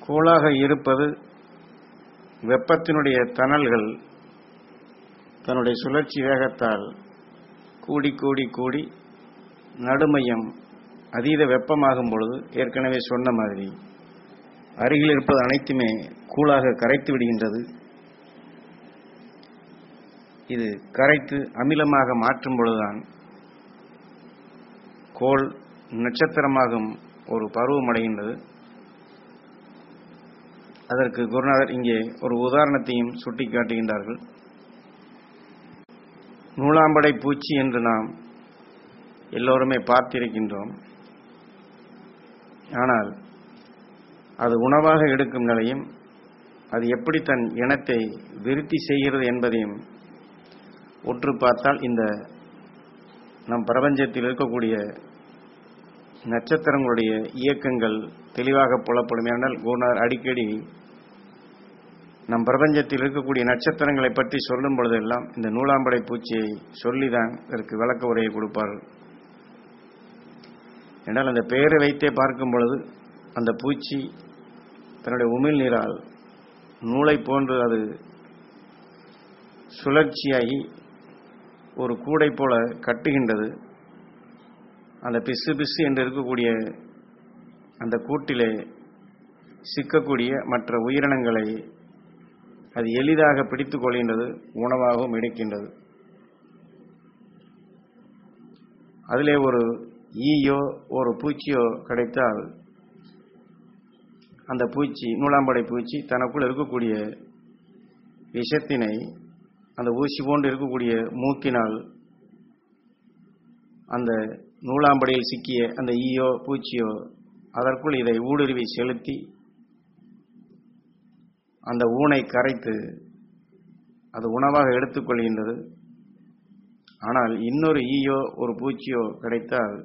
கோளாக இருப்பது வெப்பத்தினுடைய தணல்கள் தன்னுடைய சுழற்சி வேகத்தால் கூடி கூடி கூடி நடுமையம் அதீத வெப்பமாகும் பொழுது ஏற்கனவே சொன்ன மாதிரி அருகில் இருப்பது அனைத்துமே கூழாக கரைத்து விடுகின்றது இது கரைத்து அமிலமாக மாற்றும் பொழுதுதான் கோள் நட்சத்திரமாகும் ஒரு பருவம் அடைகின்றது அதற்கு குருநாதர் இங்கே ஒரு உதாரணத்தையும் சுட்டிக்காட்டுகின்றார்கள் நூலாம்படை பூச்சி என்று நாம் எல்லோருமே பார்த்திருக்கின்றோம் ஆனால் அது உணவாக எடுக்கும் நிலையும் அது எப்படி தன் இனத்தை விருத்தி செய்கிறது என்பதையும் உற்று பார்த்தால் இந்த நம் பிரபஞ்சத்தில் இருக்கக்கூடிய நட்சத்திரங்களுடைய இயக்கங்கள் தெளிவாக புலப்படும் ஏனால் குருநாதர் அடிக்கடி நம் பிரபஞ்சத்தில் இருக்கக்கூடிய நட்சத்திரங்களை பற்றி சொல்லும் பொழுதெல்லாம் இந்த நூலாம்படை பூச்சியை சொல்லிதான் இதற்கு விளக்க உரையை கொடுப்பார்கள் என்றால் அந்த பெயரை வைத்தே பார்க்கும் பொழுது அந்த பூச்சி தன்னுடைய உமிழ் நீரால் நூலை போன்று அது சுழற்சியாகி ஒரு கூடை போல கட்டுகின்றது அந்த பிசு பிசு என்று இருக்கக்கூடிய அந்த கூட்டிலே சிக்கக்கூடிய மற்ற உயிரினங்களை அது எளிதாக பிடித்துக் கொள்கின்றது உணவாகவும் எடுக்கின்றது அதிலே ஒரு ஈயோ ஒரு பூச்சியோ கிடைத்தால் அந்த பூச்சி நூலாம்படை பூச்சி தனக்குள் இருக்கக்கூடிய விஷத்தினை அந்த ஊசி போன்று இருக்கக்கூடிய மூக்கினால் அந்த நூலாம்படியில் சிக்கிய அந்த ஈயோ பூச்சியோ அதற்குள் இதை ஊடுருவி செலுத்தி அந்த ஊனை கரைத்து அது உணவாக எடுத்துக்கொள்கின்றது ஆனால் இன்னொரு ஈயோ ஒரு பூச்சியோ கிடைத்தால்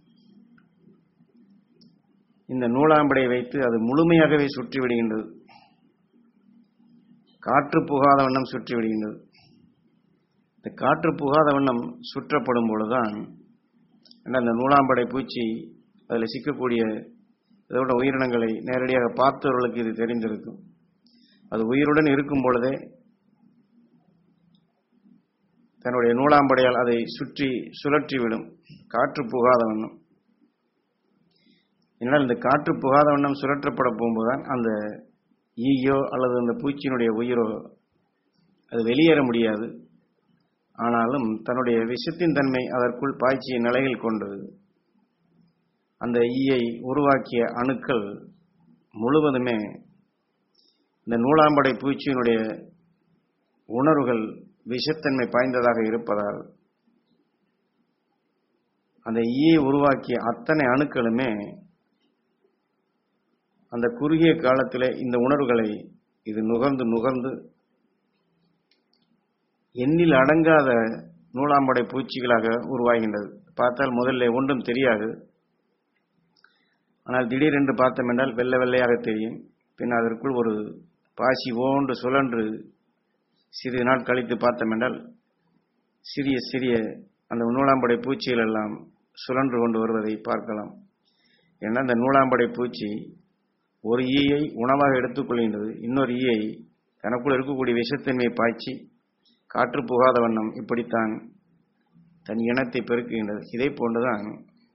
இந்த நூலாம்படையை வைத்து அது முழுமையாகவே சுற்றி விடுகின்றது காற்று புகாத வண்ணம் சுற்றி விடுகின்றது இந்த காற்று புகாத வண்ணம் சுற்றப்படும் பொழுதுதான் அந்த நூலாம்படை பூச்சி அதில் சிக்கக்கூடிய இதோட உயிரினங்களை நேரடியாக பார்த்தவர்களுக்கு இது தெரிந்திருக்கும் அது உயிருடன் இருக்கும் பொழுதே தன்னுடைய நூலாம்படையால் அதை சுற்றி சுழற்றிவிடும் காற்று புகாத வண்ணம் என்னால் இந்த காற்று புகாத வண்ணம் சுழற்றப்பட போகும்போதுதான் அந்த ஈயோ அல்லது அந்த பூச்சியினுடைய உயிரோ அது வெளியேற முடியாது ஆனாலும் தன்னுடைய விஷத்தின் தன்மை அதற்குள் பாய்ச்சிய நிலையில் கொண்டு அந்த ஈயை உருவாக்கிய அணுக்கள் முழுவதுமே இந்த நூலாம்படை பூச்சியினுடைய உணர்வுகள் விஷத்தன்மை பாய்ந்ததாக இருப்பதால் அந்த ஈயை உருவாக்கிய அத்தனை அணுக்களுமே அந்த குறுகிய காலத்தில் இந்த உணர்வுகளை இது நுகர்ந்து நுகர்ந்து எண்ணில் அடங்காத நூலாம்படை பூச்சிகளாக உருவாகின்றது பார்த்தால் முதல்ல ஒன்றும் தெரியாது ஆனால் திடீரென்று பார்த்தோம் என்றால் வெள்ளை வெள்ளையாக தெரியும் பின் அதற்குள் ஒரு பாசி ஓன்று சுழன்று சிறிது நாள் கழித்து பார்த்தோம் என்றால் சிறிய சிறிய அந்த நூலாம்படை பூச்சிகள் எல்லாம் சுழன்று கொண்டு வருவதை பார்க்கலாம் ஏன்னா அந்த நூலாம்படை பூச்சி ஒரு ஈயை உணவாக எடுத்துக்கொள்கின்றது இன்னொரு ஈயை தனக்குள் இருக்கக்கூடிய விஷத்தன்மையை பாய்ச்சி காற்று புகாத வண்ணம் இப்படித்தான் தன் இனத்தை பெருக்குகின்றது இதே போன்றுதான்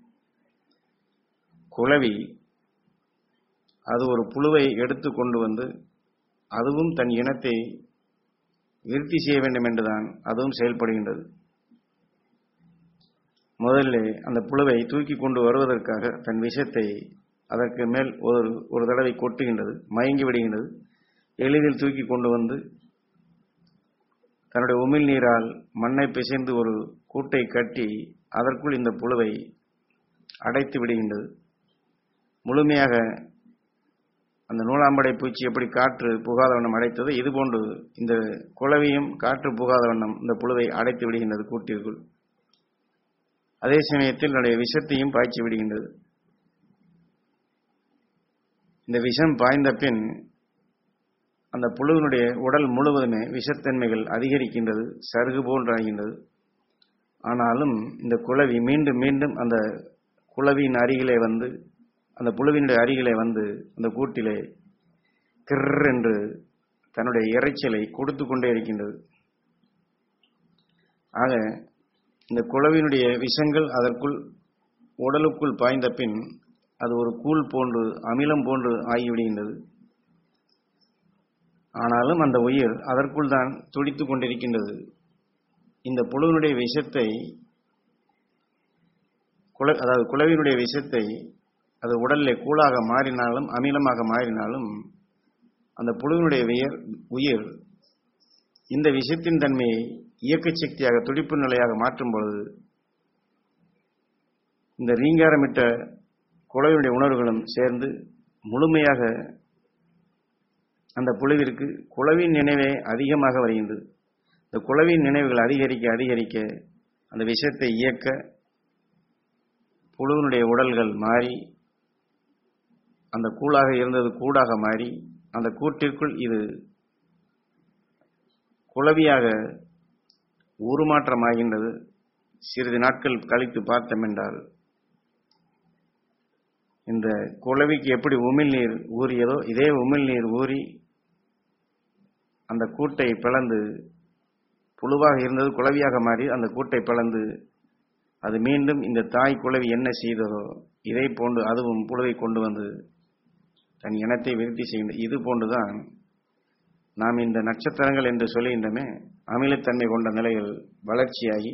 குளவி அது ஒரு புழுவை எடுத்து கொண்டு வந்து அதுவும் தன் இனத்தை விருத்தி செய்ய வேண்டும் என்றுதான் அதுவும் செயல்படுகின்றது முதல்ல அந்த புழுவை தூக்கி கொண்டு வருவதற்காக தன் விஷத்தை அதற்கு மேல் ஒரு ஒரு தடவை கொட்டுகின்றது மயங்கி விடுகின்றது எளிதில் தூக்கி கொண்டு வந்து தன்னுடைய உமிழ் நீரால் மண்ணை பிசைந்து ஒரு கூட்டை கட்டி அதற்குள் இந்த புழுவை அடைத்து விடுகின்றது முழுமையாக அந்த நூலாம்படை பூச்சி எப்படி காற்று புகாத வண்ணம் அடைத்தது இதுபோன்று இந்த குளவியும் காற்று புகாத வண்ணம் இந்த புழுவை அடைத்து விடுகின்றது கூட்டிற்குள் அதே சமயத்தில் தன்னுடைய விஷத்தையும் பாய்ச்சி விடுகின்றது இந்த விஷம் பாய்ந்த பின் அந்த புழுவினுடைய உடல் முழுவதுமே விஷத்தன்மைகள் அதிகரிக்கின்றது சருகு போன்று ஆகின்றது ஆனாலும் இந்த குளவி மீண்டும் மீண்டும் அந்த குளவியின் அருகிலே வந்து அந்த புழுவினுடைய அருகிலே வந்து அந்த கூட்டிலே கிர் என்று தன்னுடைய இறைச்சலை கொடுத்து கொண்டே இருக்கின்றது ஆக இந்த குளவினுடைய விஷங்கள் அதற்குள் உடலுக்குள் பாய்ந்த பின் அது ஒரு கூழ் போன்று அமிலம் போன்று ஆகிவிடுகின்றது ஆனாலும் அந்த உயிர் அதற்குள் தான் துடித்துக் கொண்டிருக்கின்றது இந்த புழுவினுடைய விஷத்தை குல அதாவது குளவினுடைய விஷத்தை அது உடலிலே கூழாக மாறினாலும் அமிலமாக மாறினாலும் அந்த புழுவினுடைய உயர் உயிர் இந்த விஷத்தின் தன்மையை இயக்க சக்தியாக துடிப்பு நிலையாக மாற்றும் பொழுது இந்த ரீங்காரமிட்ட குழவினுடைய உணர்வுகளும் சேர்ந்து முழுமையாக அந்த புழுவிற்கு குழவின் நினைவே அதிகமாக வருகின்றது இந்த குழவின் நினைவுகள் அதிகரிக்க அதிகரிக்க அந்த விஷத்தை இயக்க புழுவினுடைய உடல்கள் மாறி அந்த கூழாக இருந்தது கூடாக மாறி அந்த கூட்டிற்குள் இது குளவியாக உருமாற்றமாகின்றது சிறிது நாட்கள் கழித்து பார்த்தோம் என்றால் இந்த குளவிக்கு எப்படி உமிழ்நீர் ஊறியதோ இதே உமிழ்நீர் ஊறி அந்த கூட்டை பிளந்து புழுவாக இருந்தது குளவியாக மாறி அந்த கூட்டை பிளந்து அது மீண்டும் இந்த தாய் குளவி என்ன செய்ததோ இதை போன்று அதுவும் புழுவை கொண்டு வந்து தன் இனத்தை விருத்தி செய்கின்ற இது போன்றுதான் நாம் இந்த நட்சத்திரங்கள் என்று சொல்லுகின்றமே அமிலத்தன்மை கொண்ட நிலைகள் வளர்ச்சியாகி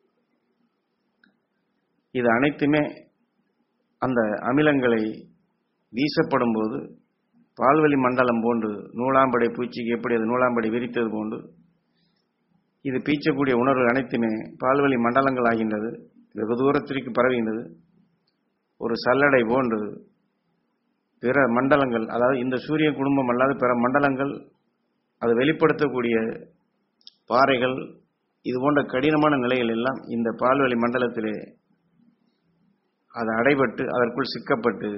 இது அனைத்துமே அந்த அமிலங்களை வீசப்படும் போது பால்வெளி மண்டலம் போன்று நூலாம்படை பூச்சிக்கு எப்படி அது நூலாம்படை விரித்தது போன்று இது பீச்சக்கூடிய உணர்வு அனைத்துமே பால்வெளி மண்டலங்கள் ஆகின்றது வெகு தூரத்திற்கு பரவுகின்றது ஒரு சல்லடை போன்று பிற மண்டலங்கள் அதாவது இந்த சூரிய குடும்பம் அல்லாத பிற மண்டலங்கள் அது வெளிப்படுத்தக்கூடிய பாறைகள் இது போன்ற கடினமான நிலைகள் எல்லாம் இந்த பால்வெளி மண்டலத்திலே அது அடைபட்டு அதற்குள் சிக்கப்பட்டு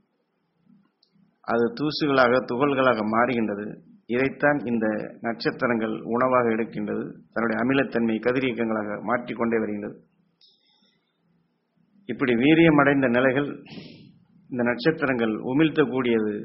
அது தூசுகளாக துகள்களாக மாறுகின்றது இதைத்தான் இந்த நட்சத்திரங்கள் உணவாக எடுக்கின்றது தன்னுடைய அமிலத்தன்மை கதிரியக்கங்களாக மாற்றிக்கொண்டே வருகின்றது இப்படி வீரியம் அடைந்த நிலைகள் இந்த நட்சத்திரங்கள் உமிழ்த்தக்கூடியது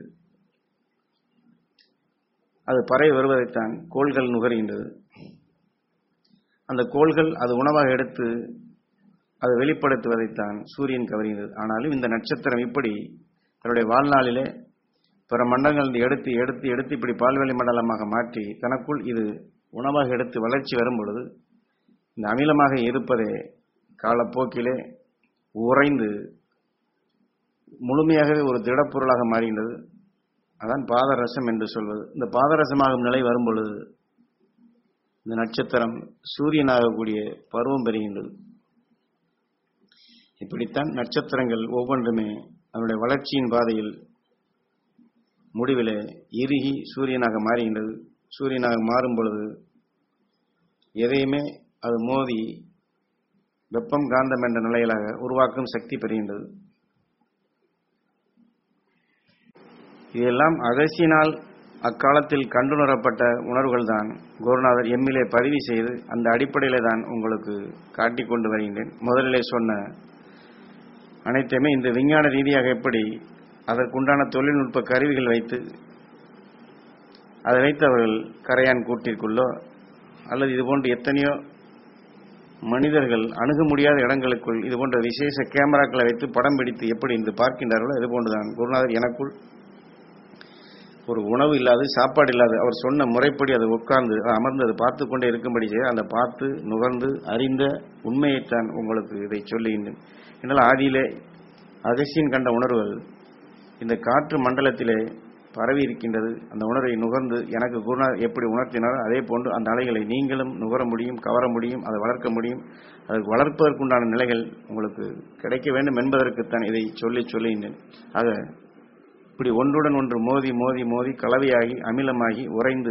அது பறை வருவதைத்தான் கோள்கள் நுகர்கின்றது அந்த கோள்கள் அது உணவாக எடுத்து அது வெளிப்படுத்துவதைத்தான் சூரியன் கவர்கின்றது ஆனாலும் இந்த நட்சத்திரம் இப்படி தன்னுடைய வாழ்நாளிலே பிற மண்டலங்கள் எடுத்து எடுத்து எடுத்து இப்படி பால்வெளி மண்டலமாக மாற்றி தனக்குள் இது உணவாக எடுத்து வளர்ச்சி வரும் பொழுது இந்த அமிலமாக இருப்பதே காலப்போக்கிலே உறைந்து முழுமையாகவே ஒரு திடப்பொருளாக மாறுகின்றது அதான் பாதரசம் என்று சொல்வது இந்த பாதரசமாகும் நிலை வரும் பொழுது இந்த நட்சத்திரம் சூரியனாகக்கூடிய பருவம் பெறுகின்றது இப்படித்தான் நட்சத்திரங்கள் ஒவ்வொன்றுமே அதனுடைய வளர்ச்சியின் பாதையில் முடிவிலே இறுகி சூரியனாக மாறுகின்றது சூரியனாக மாறும் பொழுது எதையுமே அது மோதி வெப்பம் காந்தம் என்ற நிலையிலாக உருவாக்கும் சக்தி பெறுகின்றது இதெல்லாம் அகசியினால் அக்காலத்தில் கண்டுணரப்பட்ட உணர்வுகள் தான் குருநாதர் எம்மிலே பதிவு செய்து அந்த அடிப்படையில தான் உங்களுக்கு காட்டிக் கொண்டு வருகின்றேன் முதலிலே சொன்ன அனைத்துமே இந்த விஞ்ஞான ரீதியாக எப்படி அதற்குண்டான தொழில்நுட்ப கருவிகள் வைத்து அதை வைத்து அவர்கள் கரையான் கூட்டிற்குள்ளோ அல்லது இதுபோன்று எத்தனையோ மனிதர்கள் அணுக முடியாத இடங்களுக்குள் இதுபோன்ற விசேஷ கேமராக்களை வைத்து படம் பிடித்து எப்படி இன்று பார்க்கின்றார்களோ இதுபோன்றுதான் குருநாதர் எனக்குள் ஒரு உணவு இல்லாது சாப்பாடு இல்லாது அவர் சொன்ன முறைப்படி அது உட்கார்ந்து அமர்ந்து அது பார்த்து கொண்டே இருக்கும்படி செய்ய அந்த பார்த்து நுகர்ந்து அறிந்த உண்மையைத்தான் உங்களுக்கு இதை சொல்லுகின்றேன் என்னால் ஆதியிலே அகசியன் கண்ட உணர்வுகள் இந்த காற்று மண்டலத்திலே பரவி இருக்கின்றது அந்த உணர்வை நுகர்ந்து எனக்கு குருநாதர் எப்படி உணர்த்தினாரோ அதே போன்று அந்த அலைகளை நீங்களும் நுகர முடியும் கவர முடியும் அதை வளர்க்க முடியும் அதற்கு வளர்ப்பதற்குண்டான நிலைகள் உங்களுக்கு கிடைக்க வேண்டும் என்பதற்குத்தான் இதை சொல்லி சொல்லுகின்றேன் ஆக இப்படி ஒன்றுடன் ஒன்று மோதி மோதி மோதி கலவையாகி அமிலமாகி உறைந்து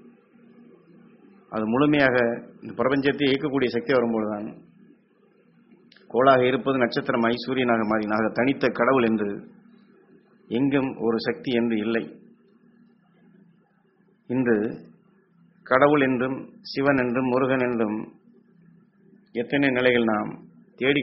அது முழுமையாக இந்த பிரபஞ்சத்தை இயக்கக்கூடிய சக்தி வரும்போதுதான் கோளாக இருப்பது நட்சத்திரமாகி சூரியனாக மாறினாக தனித்த கடவுள் என்று எங்கும் ஒரு சக்தி என்று இல்லை இன்று கடவுள் என்றும் சிவன் என்றும் முருகன் என்றும் எத்தனை நிலைகள் நாம்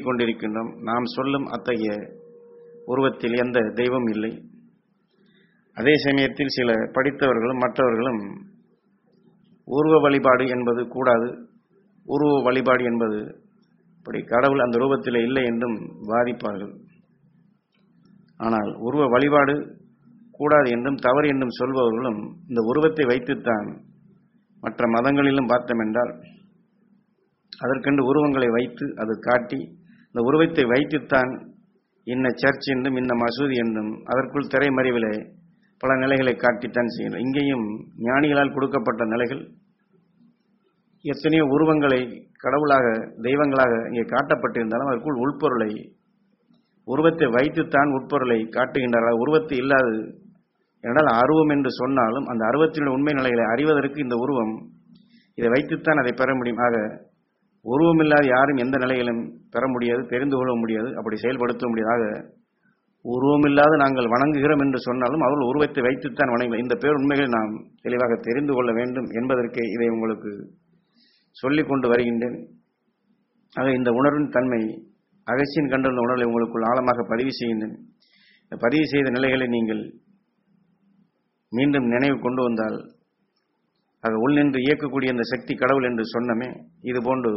தேடிக்கொண்டிருக்கின்றோம் நாம் சொல்லும் அத்தகைய உருவத்தில் எந்த தெய்வம் இல்லை அதே சமயத்தில் சில படித்தவர்களும் மற்றவர்களும் உருவ வழிபாடு என்பது கூடாது உருவ வழிபாடு என்பது இப்படி கடவுள் அந்த ரூபத்தில் இல்லை என்றும் வாதிப்பார்கள் ஆனால் உருவ வழிபாடு கூடாது என்றும் தவறு என்றும் சொல்பவர்களும் இந்த உருவத்தை வைத்துத்தான் மற்ற மதங்களிலும் பார்த்தோம் என்றால் அதற்கென்று உருவங்களை வைத்து அது காட்டி இந்த உருவத்தை வைத்துத்தான் இன்ன சர்ச் என்றும் இன்ன மசூதி என்றும் அதற்குள் திரைமறைவிலே பல நிலைகளை காட்டித்தான் செய்யணும் இங்கேயும் ஞானிகளால் கொடுக்கப்பட்ட நிலைகள் எத்தனையோ உருவங்களை கடவுளாக தெய்வங்களாக இங்கே காட்டப்பட்டிருந்தாலும் அதற்குள் உள்பொருளை உருவத்தை வைத்துத்தான் உட்பொருளை காட்டுகின்றார்கள் உருவத்தை இல்லாது என்றால் அருவம் என்று சொன்னாலும் அந்த அருவத்தினுடைய உண்மை நிலைகளை அறிவதற்கு இந்த உருவம் இதை வைத்துத்தான் அதை பெற முடியும் ஆக உருவமில்லாத யாரும் எந்த நிலையிலும் பெற முடியாது தெரிந்து கொள்ள முடியாது அப்படி செயல்படுத்த முடியாதாக உருவமில்லாத நாங்கள் வணங்குகிறோம் என்று சொன்னாலும் அவர்கள் உருவத்தை வைத்துத்தான் வணங்க இந்த பேர் உண்மைகளை நாம் தெளிவாக தெரிந்து கொள்ள வேண்டும் என்பதற்கே இதை உங்களுக்கு சொல்லிக் கொண்டு வருகின்றேன் ஆக இந்த உணர்வின் தன்மை அகசியன் கண்டுள்ள உணர்வை உங்களுக்குள் ஆழமாக பதிவு செய்கின்றேன் பதிவு செய்த நிலைகளை நீங்கள் மீண்டும் நினைவு கொண்டு வந்தால் ஆக உள் நின்று இயக்கக்கூடிய இந்த சக்தி கடவுள் என்று சொன்னமே இது போன்று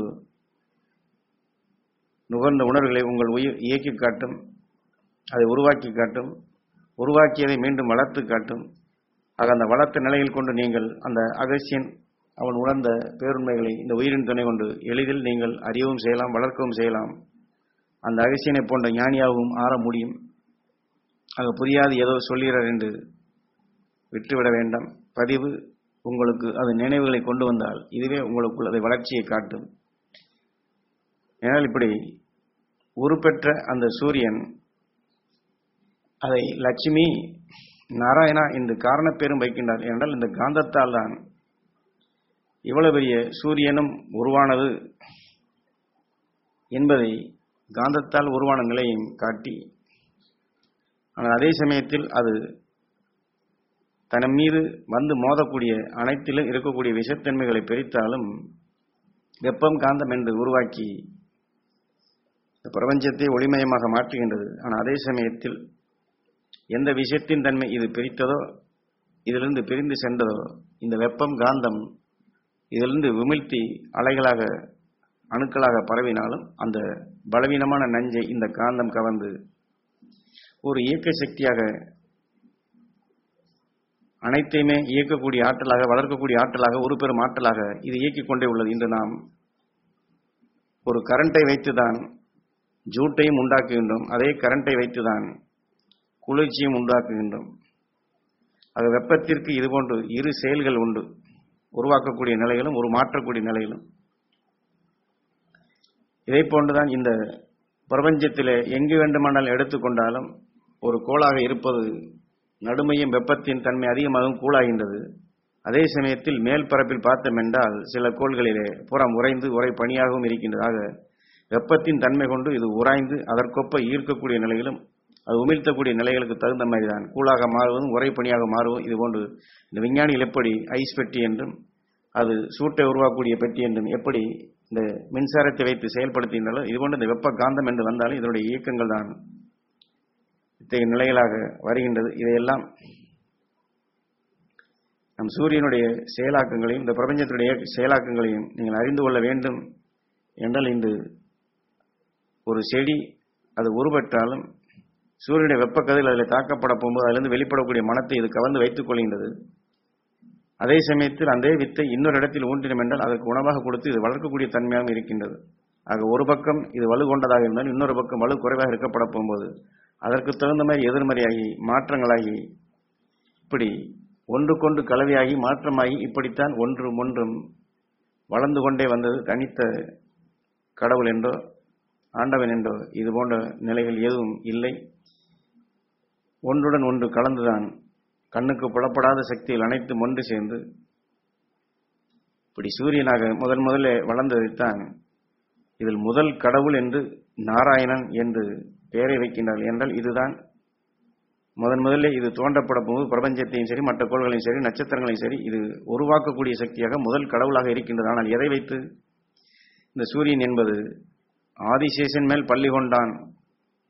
நுகர்ந்த உணர்வுகளை உங்கள் உயிர் இயக்கி காட்டும் அதை உருவாக்கி காட்டும் உருவாக்கியதை மீண்டும் வளர்த்து காட்டும் ஆக அந்த வளர்த்த நிலையில் கொண்டு நீங்கள் அந்த அகசியன் அவன் உணர்ந்த பேருண்மைகளை இந்த உயிரின் துணை கொண்டு எளிதில் நீங்கள் அறியவும் செய்யலாம் வளர்க்கவும் செய்யலாம் அந்த அகசியனை போன்ற ஞானியாகவும் ஆற முடியும் ஆக புரியாது ஏதோ சொல்கிறார் என்று விட்டுவிட வேண்டாம் பதிவு உங்களுக்கு அது நினைவுகளை கொண்டு வந்தால் இதுவே உங்களுக்குள் அதை வளர்ச்சியை காட்டும் ஏனால் இப்படி உருப்பெற்ற அந்த சூரியன் அதை லட்சுமி நாராயணா என்று காரணப்பேரும் வைக்கின்றார் என்றால் இந்த காந்தத்தால் தான் இவ்வளவு பெரிய சூரியனும் உருவானது என்பதை காந்தத்தால் உருவான நிலையும் காட்டி ஆனால் அதே சமயத்தில் அது தன் மீது வந்து மோதக்கூடிய அனைத்திலும் இருக்கக்கூடிய விஷத்தன்மைகளை பிரித்தாலும் வெப்பம் காந்தம் என்று உருவாக்கி இந்த பிரபஞ்சத்தை ஒளிமயமாக மாற்றுகின்றது ஆனால் அதே சமயத்தில் எந்த விஷயத்தின் தன்மை இது பிரித்ததோ இதிலிருந்து பிரிந்து சென்றதோ இந்த வெப்பம் காந்தம் இதிலிருந்து விமிழ்த்தி அலைகளாக அணுக்களாக பரவினாலும் அந்த பலவீனமான நஞ்சை இந்த காந்தம் கவர்ந்து ஒரு இயக்க சக்தியாக அனைத்தையுமே இயக்கக்கூடிய ஆற்றலாக வளர்க்கக்கூடிய ஆற்றலாக ஒரு பெரும் ஆற்றலாக இது இயக்கிக் கொண்டே உள்ளது இன்று நாம் ஒரு கரண்டை வைத்துதான் ஜூட்டையும் உண்டாக்குகின்றோம் அதே கரண்டை வைத்துதான் குளிர்ச்சியும் உண்டாக்குகின்றோம் அது வெப்பத்திற்கு இதுபோன்று இரு செயல்கள் உண்டு உருவாக்கக்கூடிய நிலையிலும் ஒரு மாற்றக்கூடிய நிலையிலும் இதை போன்றுதான் இந்த பிரபஞ்சத்திலே எங்கு வேண்டுமானால் எடுத்துக்கொண்டாலும் ஒரு கோளாக இருப்பது நடுமையும் வெப்பத்தின் தன்மை அதிகமாகவும் கூழாகின்றது அதே சமயத்தில் மேல் பரப்பில் பார்த்தோம் என்றால் சில கோள்களிலே புறம் உறைந்து உரை பணியாகவும் இருக்கின்றதாக வெப்பத்தின் தன்மை கொண்டு இது உராய்ந்து அதற்கொப்ப ஈர்க்கக்கூடிய நிலையிலும் அது உமிழ்த்தக்கூடிய நிலைகளுக்கு தகுந்த மாதிரி தான் கூழாக மாறுவதும் உரை பணியாக மாறுவதும் இது போன்று இந்த விஞ்ஞானிகள் எப்படி ஐஸ் பெட்டி என்றும் அது சூட்டை உருவாக்கக்கூடிய பெட்டி என்றும் எப்படி இந்த மின்சாரத்தை வைத்து செயல்படுத்துகின்றனோ இதுபோன்று இந்த வெப்ப காந்தம் என்று வந்தாலும் இதனுடைய இயக்கங்கள் தான் இத்தகைய நிலைகளாக வருகின்றது இதையெல்லாம் நம் சூரியனுடைய செயலாக்கங்களையும் இந்த பிரபஞ்சத்தினுடைய செயலாக்கங்களையும் நீங்கள் அறிந்து கொள்ள வேண்டும் என்றால் இன்று ஒரு செடி அது உருவற்றாலும் சூரியனுடைய வெப்பக்கதில் அதில் தாக்கப்பட போகும்போது அதிலிருந்து வெளிப்படக்கூடிய மனத்தை இது கவர்ந்து வைத்துக் கொள்கின்றது அதே சமயத்தில் அந்த வித்தை இன்னொரு இடத்தில் ஊன்றினம் என்றால் அதற்கு உணவாக கொடுத்து இது வளர்க்கக்கூடிய தன்மையாகவும் இருக்கின்றது ஆக ஒரு பக்கம் இது வலு கொண்டதாக இருந்தால் இன்னொரு பக்கம் வலு குறைவாக இருக்கப்பட போகும்போது அதற்கு தகுந்த மாதிரி எதிர்மறையாகி மாற்றங்களாகி இப்படி ஒன்றுக்கொண்டு கலவையாகி மாற்றமாகி இப்படித்தான் ஒன்றும் ஒன்றும் வளர்ந்து கொண்டே வந்தது தனித்த கடவுள் என்றோ ஆண்டவன் என்றோ இது போன்ற நிலைகள் எதுவும் இல்லை ஒன்றுடன் ஒன்று கலந்துதான் கண்ணுக்கு புலப்படாத சக்திகள் அனைத்தும் ஒன்று சேர்ந்து இப்படி சூரியனாக முதன் முதலே வளர்ந்ததைத்தான் இதில் முதல் கடவுள் என்று நாராயணன் என்று பெயரை வைக்கின்றார்கள் என்றால் இதுதான் முதன் முதல்ல இது தோன்றப்பட போது பிரபஞ்சத்தையும் சரி மற்ற கோள்களையும் சரி நட்சத்திரங்களையும் சரி இது உருவாக்கக்கூடிய சக்தியாக முதல் கடவுளாக இருக்கின்றது ஆனால் எதை வைத்து இந்த சூரியன் என்பது ஆதிசேஷன் மேல் பள்ளி கொண்டான்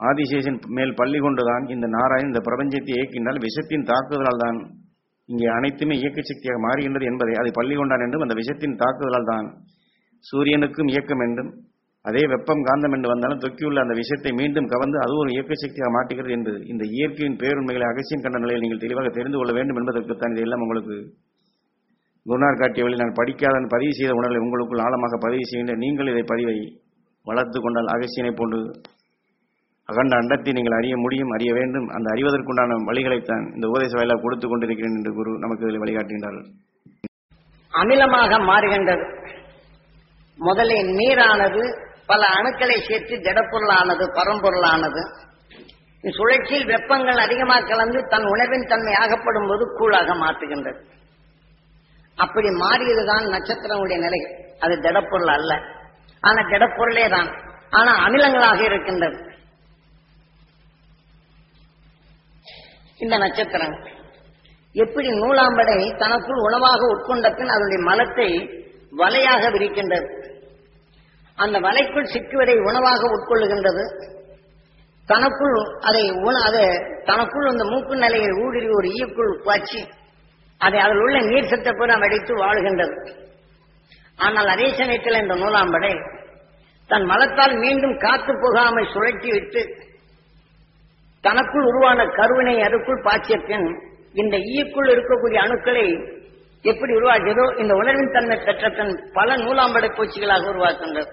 ஆதிசேஷன் மேல் பள்ளி கொண்டுதான் இந்த நாராயணன் இந்த பிரபஞ்சத்தை இயக்கின்றால் விஷத்தின் தாக்குதலால் தான் இங்கே அனைத்துமே இயக்க சக்தியாக மாறுகின்றது என்பதை அதை பள்ளி கொண்டான் என்றும் அந்த விஷத்தின் தாக்குதலால் தான் சூரியனுக்கும் இயக்கம் என்றும் அதே வெப்பம் காந்தம் என்று வந்தாலும் தொக்கியுள்ள அந்த விஷயத்தை மீண்டும் கவர்ந்து அது ஒரு இயக்க சக்தியாக மாற்றுகிறது என்று இந்த இயற்கையின் பேருண்மைகளை அகசியம் கண்ட நிலையில் நீங்கள் தெளிவாக தெரிந்து கொள்ள வேண்டும் என்பதற்குத்தான் இதெல்லாம் உங்களுக்கு குருநார் காட்டிய வழி நான் படிக்காத பதிவு செய்த உணர்வை உங்களுக்குள் ஆழமாக பதிவு செய்கின்ற நீங்கள் இதை பதிவை வளர்த்து கொண்டால் அகசியனை போன்று அகண்ட அண்டத்தை நீங்கள் அறிய முடியும் அறிய வேண்டும் அந்த அறிவதற்குண்டான வழிகளைத்தான் இந்த உபதேச வாயிலாக கொடுத்து கொண்டிருக்கிறேன் என்று குரு நமக்கு இதில் வழிகாட்டுகின்றார்கள் அமிலமாக மாறுகின்றது முதலில் நீரானது பல அணுக்களை சேர்த்து ஜடப்பொருளானது பரம்பொருளானது சுழற்சியில் வெப்பங்கள் அதிகமாக கலந்து தன் உணர்வின் தன்மை ஆகப்படும் போது கூழாக மாற்றுகின்றது அப்படி மாறியதுதான் நட்சத்திரங்களுடைய நிலை அது ஜடப்பொருள் அல்ல ஆனா ஜடப்பொருளே தான் ஆனா அமிலங்களாக இருக்கின்றது இந்த நட்சத்திரம் எப்படி நூலாம்படை தனக்குள் உணவாக உட்கொண்ட பின் அதனுடைய மலத்தை வலையாக விரிக்கின்றது அந்த வலைக்குள் சிக்குவதை உணவாக உட்கொள்ளுகின்றது தனக்குள் அதை உண அதை தனக்குள் அந்த மூக்கு நிலையை ஊடுருவி ஒரு ஈக்குள் பாய்ச்சி அதை அதில் உள்ள நீர் சத்தை பூரா வெடித்து வாழுகின்றது ஆனால் அதே சமயத்தில் இந்த நூலாம்படை தன் மலத்தால் மீண்டும் காத்து போகாமல் சுழற்றி விட்டு தனக்குள் உருவான கருவினை அதுக்குள் பாய்ச்சிய பின் இந்த ஈக்குள் இருக்கக்கூடிய அணுக்களை எப்படி உருவாக்கியதோ இந்த உணர்வின் தன்மை பெற்ற தன் பல நூலாம்படை பூச்சிகளாக உருவாக்குகின்றது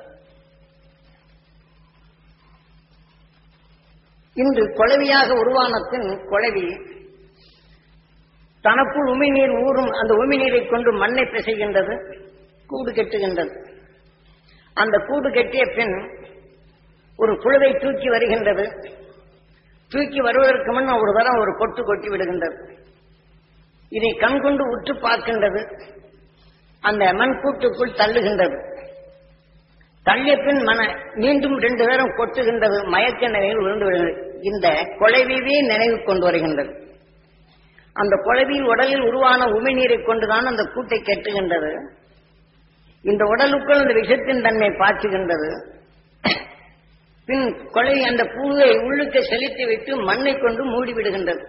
இன்று குழவியாக உருவான பின் குழவி தனக்குள் உமிழ்நீர் ஊறும் அந்த உமிழ்நீரை கொண்டு மண்ணை பிசைகின்றது கூடு கட்டுகின்றது அந்த கூடு கட்டிய பின் ஒரு புழுவை தூக்கி வருகின்றது தூக்கி வருவதற்கு முன் ஒரு தரம் ஒரு கொட்டு கொட்டி விடுகின்றது இதை கண்கொண்டு உற்று பார்க்கின்றது அந்த மண் கூட்டுக்குள் தள்ளுகின்றது தள்ளிய பின் மன மீண்டும் ரெண்டு பேரும் கொட்டுகின்றது மயக்க நிலையில் விழுந்து விடுகிறது இந்த கொலைவியே நினைவு கொண்டு வருகின்றது அந்த குழவியின் உடலில் உருவான உமிழ்நீரை கொண்டுதான் அந்த கூட்டை கெட்டுகின்றது இந்த உடலுக்குள் அந்த விஷத்தின் தன்மை பாய்ச்சுகின்றது பின் கொலை அந்த பூவை உள்ளுக்கு செலுத்தி விட்டு மண்ணை கொண்டு மூடி விடுகின்றது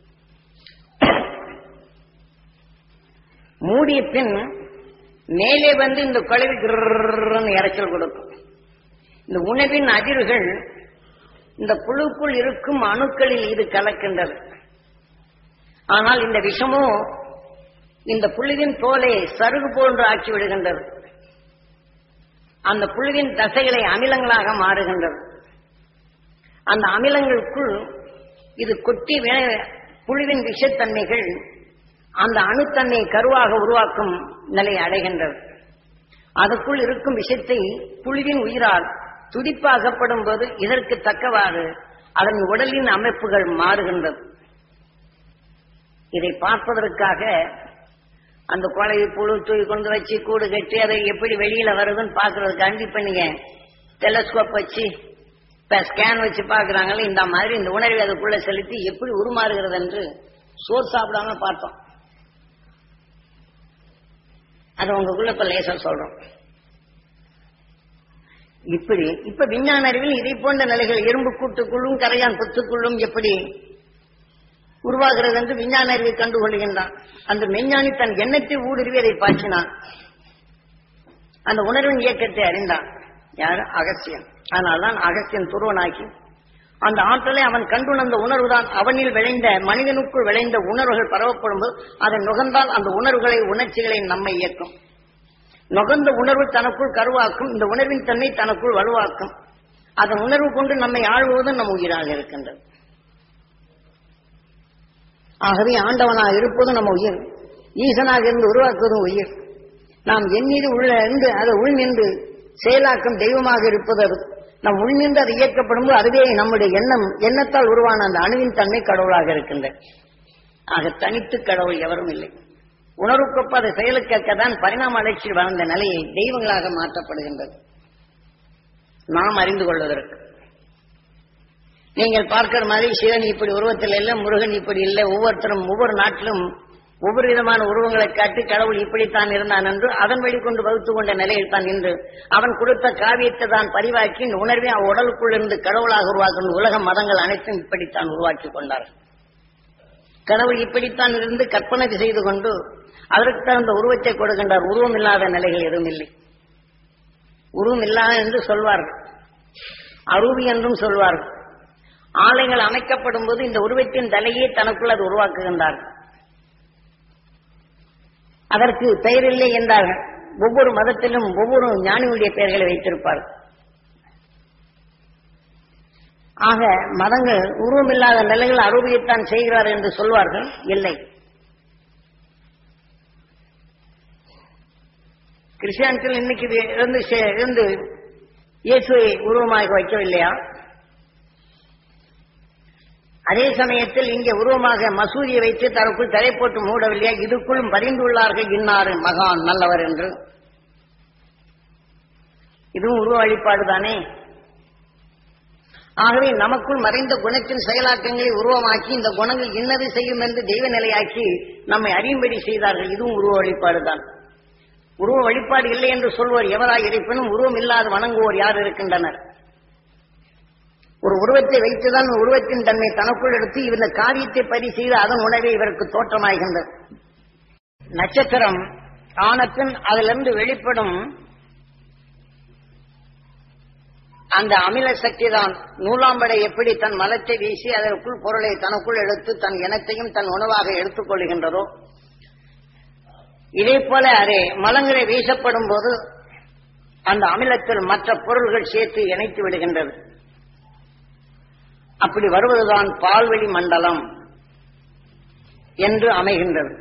மூடிய பின் மேலே வந்து இந்த குழவி கிரன்னு இறைச்சல் கொடுக்கும் இந்த உணவின் அதிர்வுகள் இந்த புழுக்குள் இருக்கும் அணுக்களில் இது கலக்கின்றது ஆனால் இந்த விஷமோ இந்த புழுவின் தோலை சருகு போன்று ஆக்கி விடுகின்றது அந்த புழுவின் தசைகளை அமிலங்களாக மாறுகின்றது அந்த அமிலங்களுக்குள் இது கொட்டி வே- புழுவின் விஷத்தன்மைகள் அந்த அணுத்தன்மை கருவாக உருவாக்கும் நிலை அடைகின்றது அதுக்குள் இருக்கும் விஷத்தை புழுவின் உயிரால் துடிப்பாகப்படும் போது இதற்கு தக்கவாறு அதன் உடலின் அமைப்புகள் மாறுகின்றது இதை பார்ப்பதற்காக அந்த குழவி புழு தூக்கி கொண்டு வச்சு கூடு கட்டி அதை எப்படி வெளியில வருதுன்னு பாக்குறதுக்காண்டி இப்ப நீங்க டெலஸ்கோப் வச்சு இப்ப ஸ்கேன் வச்சு பாக்குறாங்கல்ல இந்த மாதிரி இந்த உணர்வை அதுக்குள்ள செலுத்தி எப்படி உருமாறுகிறது என்று சோறு சாப்பிடாம பார்த்தோம் அது உங்களுக்குள்ள இப்ப லேசர் சொல்றோம் இப்படி இப்ப விஞ்ஞான அறிவில் இதை போன்ற நிலைகள் எறும்பு கூட்டுக்குள்ளும் கரையான் புத்துக்குள்ளும் எப்படி உருவாகிறது என்று விஞ்ஞான அறிவை கண்டுகொள்கின்றான் அந்த மெஞ்ஞானி தன் எண்ணத்தை ஊடுருவி அதை பாய்ச்சினான் அந்த உணர்வின் இயக்கத்தை அறிந்தான் யார் அகஸ்தியன் அதனால்தான் அகஸ்தியன் துருவனாக்கி அந்த ஆற்றலை அவன் கண்டுணர்ந்த உணர்வுதான் அவனில் விளைந்த மனிதனுக்குள் விளைந்த உணர்வுகள் பரவப்படும்போது அதை நுகர்ந்தால் அந்த உணர்வுகளை உணர்ச்சிகளை நம்மை இயக்கும் நுகர்ந்த உணர்வு தனக்குள் கருவாக்கும் இந்த உணர்வின் தன்மை தனக்குள் வலுவாக்கும் அதன் உணர்வு கொண்டு நம்மை ஆழ்வதும் நம் உயிராக இருக்கின்றது ஆகவே ஆண்டவனாக இருப்பதும் நம்ம உயிர் ஈசனாக இருந்து உருவாக்குவதும் உயிர் நாம் எண்ணீது உள்ள இருந்து அதை உள் நின்று செயலாக்கும் தெய்வமாக இருப்பது அது நம் உள் நின்று அது இயக்கப்படும் போது அதுவே நம்முடைய எண்ணம் எண்ணத்தால் உருவான அந்த அணுவின் தன்மை கடவுளாக இருக்கின்றது ஆக தனித்து கடவுள் எவரும் இல்லை உணர்வுக்கொப்ப அதை செயலுக்கேற்க தான் பரிணாம அழைச்சியில் வளர்ந்த நிலையை தெய்வங்களாக மாற்றப்படுகின்றது நாம் அறிந்து கொள்வதற்கு நீங்கள் பார்க்கிற மாதிரி சிவன் இப்படி உருவத்தில் இல்லை முருகன் இப்படி இல்லை ஒவ்வொருத்தரும் ஒவ்வொரு நாட்டிலும் ஒவ்வொரு விதமான உருவங்களை காட்டி கடவுள் இப்படித்தான் இருந்தான் என்று அதன் வழி கொண்டு வகுத்து கொண்ட நிலையில் தான் நின்று அவன் கொடுத்த காவியத்தை தான் பதிவாக்கி இந்த உணர்வை அவன் உடலுக்குள் இருந்து கடவுளாக உருவாக்கும் உலக மதங்கள் அனைத்தும் இப்படித்தான் உருவாக்கி கொண்டார்கள் கடவுள் இப்படித்தான் இருந்து கற்பனை செய்து கொண்டு அதற்கு தகுந்த உருவத்தை கொடுக்கின்றார் உருவம் இல்லாத நிலைகள் எதுவும் இல்லை உருவம் இல்லாத என்று சொல்வார்கள் அரூபி என்றும் சொல்வார்கள் ஆலைகள் அமைக்கப்படும் போது இந்த உருவத்தின் தலையே தனக்குள் அது உருவாக்குகின்றார்கள் அதற்கு பெயரில்லை என்றார்கள் ஒவ்வொரு மதத்திலும் ஒவ்வொரு ஞானியுடைய பெயர்களை வைத்திருப்பார்கள் ஆக மதங்கள் உருவமில்லாத நிலைகள் அரூபியத்தான் செய்கிறார் என்று சொல்வார்கள் இல்லை கிறிஸ்டியானிட்டில் இன்னைக்கு இது இருந்து சே- இருந்து இயேசுவை உருவமாக வைக்கவில்லையா அதே சமயத்தில் இங்கே உருவமாக மசூதியை வைத்து தனக்குள் தலை போட்டு மூடவில்லையா இதுக்குள்ளும் பதிந்துள்ளார்கள் இன்னாரு மகான் நல்லவர் என்று இதுவும் உருவ வழிபாடு தானே ஆகவே நமக்குள் மறைந்த குணத்தின் செயலாக்கங்களை உருவமாக்கி இந்த குணங்கள் இன்னது செய்யும் என்று தெய்வ நிலையாக்கி நம்மை அறியும்படி செய்தார்கள் இதுவும் உருவ வழிபாடு தான் உருவ வழிபாடு இல்லை என்று சொல்வோர் எவராய் இருப்பினும் உருவம் இல்லாத வணங்குவோர் யார் இருக்கின்றனர் ஒரு உருவத்தை வைத்துதான் உருவத்தின் தன்மை தனக்குள் எடுத்து இந்த காரியத்தை பரி செய்து அதன் உணவே இவருக்கு தோற்றமாகின்றது நட்சத்திரம் ஆனப்பின் அதிலிருந்து வெளிப்படும் அந்த அமில சக்தி தான் நூலாம்படை எப்படி தன் மலத்தை வீசி அதற்குள் பொருளை தனக்குள் எடுத்து தன் இனத்தையும் தன் உணவாக எடுத்துக் கொள்கின்றதோ இதே போல அதே மலங்களை வீசப்படும் போது அந்த அமிலத்தில் மற்ற பொருள்கள் சேர்த்து இணைத்து விடுகின்றது அப்படி வருவதுதான் பால்வெளி மண்டலம் என்று அமைகின்றது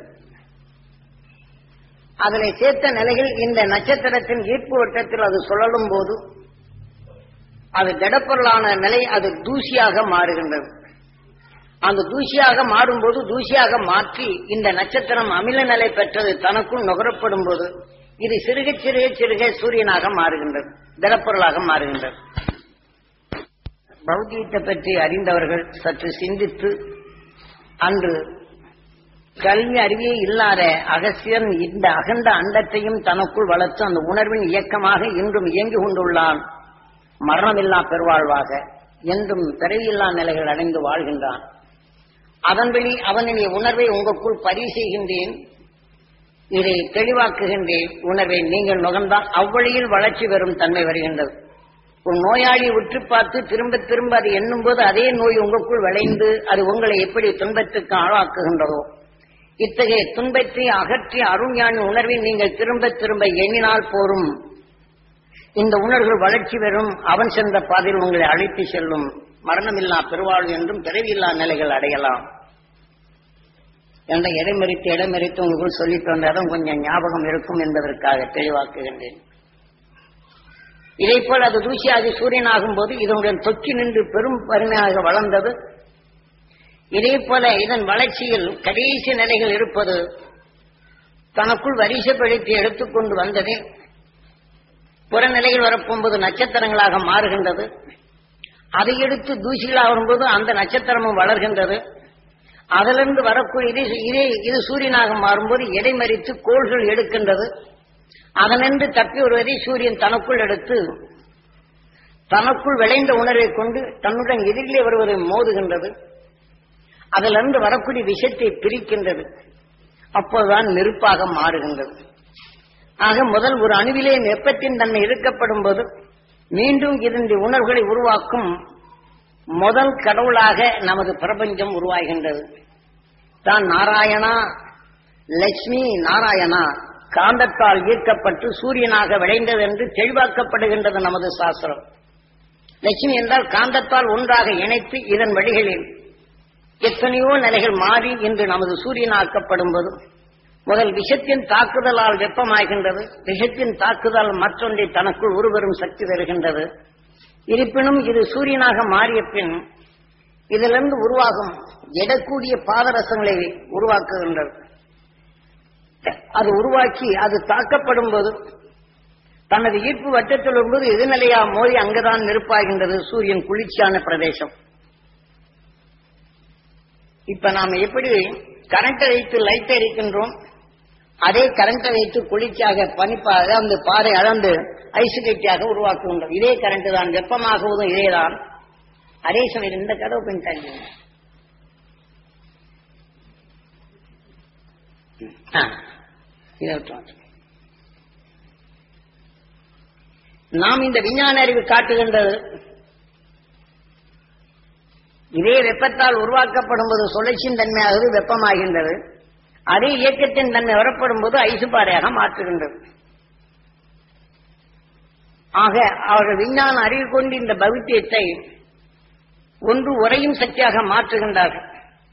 அதனை சேர்த்த நிலையில் இந்த நட்சத்திரத்தின் ஈர்ப்பு வட்டத்தில் அது சுழலும் போது அது திடப்பொருளான நிலை அது தூசியாக மாறுகின்றது அந்த தூசியாக மாறும்போது தூசியாக மாற்றி இந்த நட்சத்திரம் அமில நிலை பெற்றது தனக்குள் நுகரப்படும் போது இது சிறுக சிறுக சிறுக சூரியனாக மாறுகின்றது திடப்பொருளாக மாறுகின்றது பௌத்தியத்தை பற்றி அறிந்தவர்கள் சற்று சிந்தித்து அன்று கல்வி அறிவே இல்லாத அகசியன் இந்த அகண்ட அண்டத்தையும் தனக்குள் வளர்த்து அந்த உணர்வின் இயக்கமாக இன்றும் இயங்கிக் கொண்டுள்ளான் மரணமில்லா பெருவாழ்வாக என்றும் பிறவியில்லா நிலைகள் அடைந்து வாழ்கின்றான் அதன் வழி அவனுடைய உணர்வை உங்களுக்குள் பதிவு செய்கின்றேன் இதை தெளிவாக்குகின்றேன் உணர்வை நீங்கள் நுகர்ந்தால் அவ்வழியில் வளர்ச்சி பெறும் தன்மை வருகின்றது ஒரு நோயாளியை உற்று பார்த்து திரும்ப திரும்ப அது எண்ணும் போது அதே நோய் உங்களுக்குள் விளைந்து அது உங்களை எப்படி துன்பத்துக்கு ஆளாக்குகின்றதோ இத்தகைய துன்பத்தை அகற்றி அருஞானி உணர்வை நீங்கள் திரும்ப திரும்ப எண்ணினால் போரும் இந்த உணர்வுகள் வளர்ச்சி பெறும் அவன் சென்ற பாதையில் உங்களை அழைத்து செல்லும் மரணமில்லா பெருவாழ்வு என்றும் பிறவியில்லா நிலைகள் அடையலாம் என்ற இடைமறித்து இடமறித்து உங்களுக்குள் சொல்லிட்டு வந்தாலும் கொஞ்சம் ஞாபகம் இருக்கும் என்பதற்காக தெளிவாக்குகின்றேன் இதைப்போல் அது தூசியாகி சூரியனாகும் போது இதனுடன் தொக்கி நின்று பெரும் வறுமையாக வளர்ந்தது இதே போல இதன் வளர்ச்சியில் கடைசி நிலைகள் இருப்பது தனக்குள் வரிசைப்படுத்தி எடுத்துக்கொண்டு வந்ததே புறநிலையில் வரப்போகும்போது நட்சத்திரங்களாக மாறுகின்றது அதை எடுத்து தூசிகளாக வரும்போது அந்த நட்சத்திரமும் வளர்கின்றது அதிலிருந்து வரக்கூடிய இது இதே இது சூரியனாக மாறும்போது இடைமறித்து கோள்கள் எடுக்கின்றது அதனின்று தப்பி வருவதை சூரியன் தனக்குள் எடுத்து தனக்குள் விளைந்த உணர்வை கொண்டு தன்னுடன் எதிரிலே வருவதை மோதுகின்றது அதிலிருந்து வரக்கூடிய விஷயத்தை பிரிக்கின்றது அப்போதுதான் நெருப்பாக மாறுகின்றது ஆக முதல் ஒரு அணுவிலே வெப்பத்தின் தன்மை இருக்கப்படும் போது மீண்டும் இதனுடைய உணர்வுகளை உருவாக்கும் முதல் கடவுளாக நமது பிரபஞ்சம் உருவாகின்றது தான் நாராயணா லட்சுமி நாராயணா காந்தத்தால் ஈர்க்கப்பட்டு சூரியனாக விளைந்தது என்று தெளிவாக்கப்படுகின்றது நமது சாஸ்திரம் லட்சுமி என்றால் காந்தத்தால் ஒன்றாக இணைத்து இதன் வழிகளில் எத்தனையோ நிலைகள் மாறி இன்று நமது சூரியனாக்கப்படும் போது முதல் விஷத்தின் தாக்குதலால் வெப்பமாகின்றது விஷத்தின் தாக்குதல் மற்றொன்றை தனக்குள் உருவரும் சக்தி வருகின்றது இருப்பினும் இது சூரியனாக மாறிய பின் இதிலிருந்து உருவாகும் எடக்கூடிய பாதரசங்களை உருவாக்குகின்றது அது உருவாக்கி அது தாக்கப்படும் போது தனது ஈர்ப்பு வட்டத்தில் வரும்போது எதிர்நிலையா மோதி அங்குதான் நெருப்பாகின்றது சூரியன் குளிர்ச்சியான பிரதேசம் இப்ப நாம எப்படி கரண்ட்டை வைத்து லைட் எரிக்கின்றோம் அதே கரண்ட்டை வைத்து குளிர்ச்சியாக பனிப்பா அந்த பாறை அளந்து ஐஸ் கட்டியாக உருவாக்குகின்றோம் இதே கரண்ட் தான் வெப்பமாகுவதும் இதேதான் அதே சமயம் இந்த கதவு பின் தள்ளி ஆ, இதை விட்டுருவோம். நாம் இந்த விஞ்ஞான அறிவு காட்டுகின்றது இதே வெப்பத்தால் உருவாக்கப்படும் போது சுழற்சியின் தன்மையாவது வெப்பமாகின்றது அதே இயக்கத்தின் தன்மை வரப்படும் போது ஐசுபாறையாக மாற்றுகின்றது ஆக அவர்கள் விஞ்ஞான அறிவு கொண்டு இந்த பௌத்தியத்தை ஒன்று உறையும் சக்தியாக மாற்றுகின்றார்கள்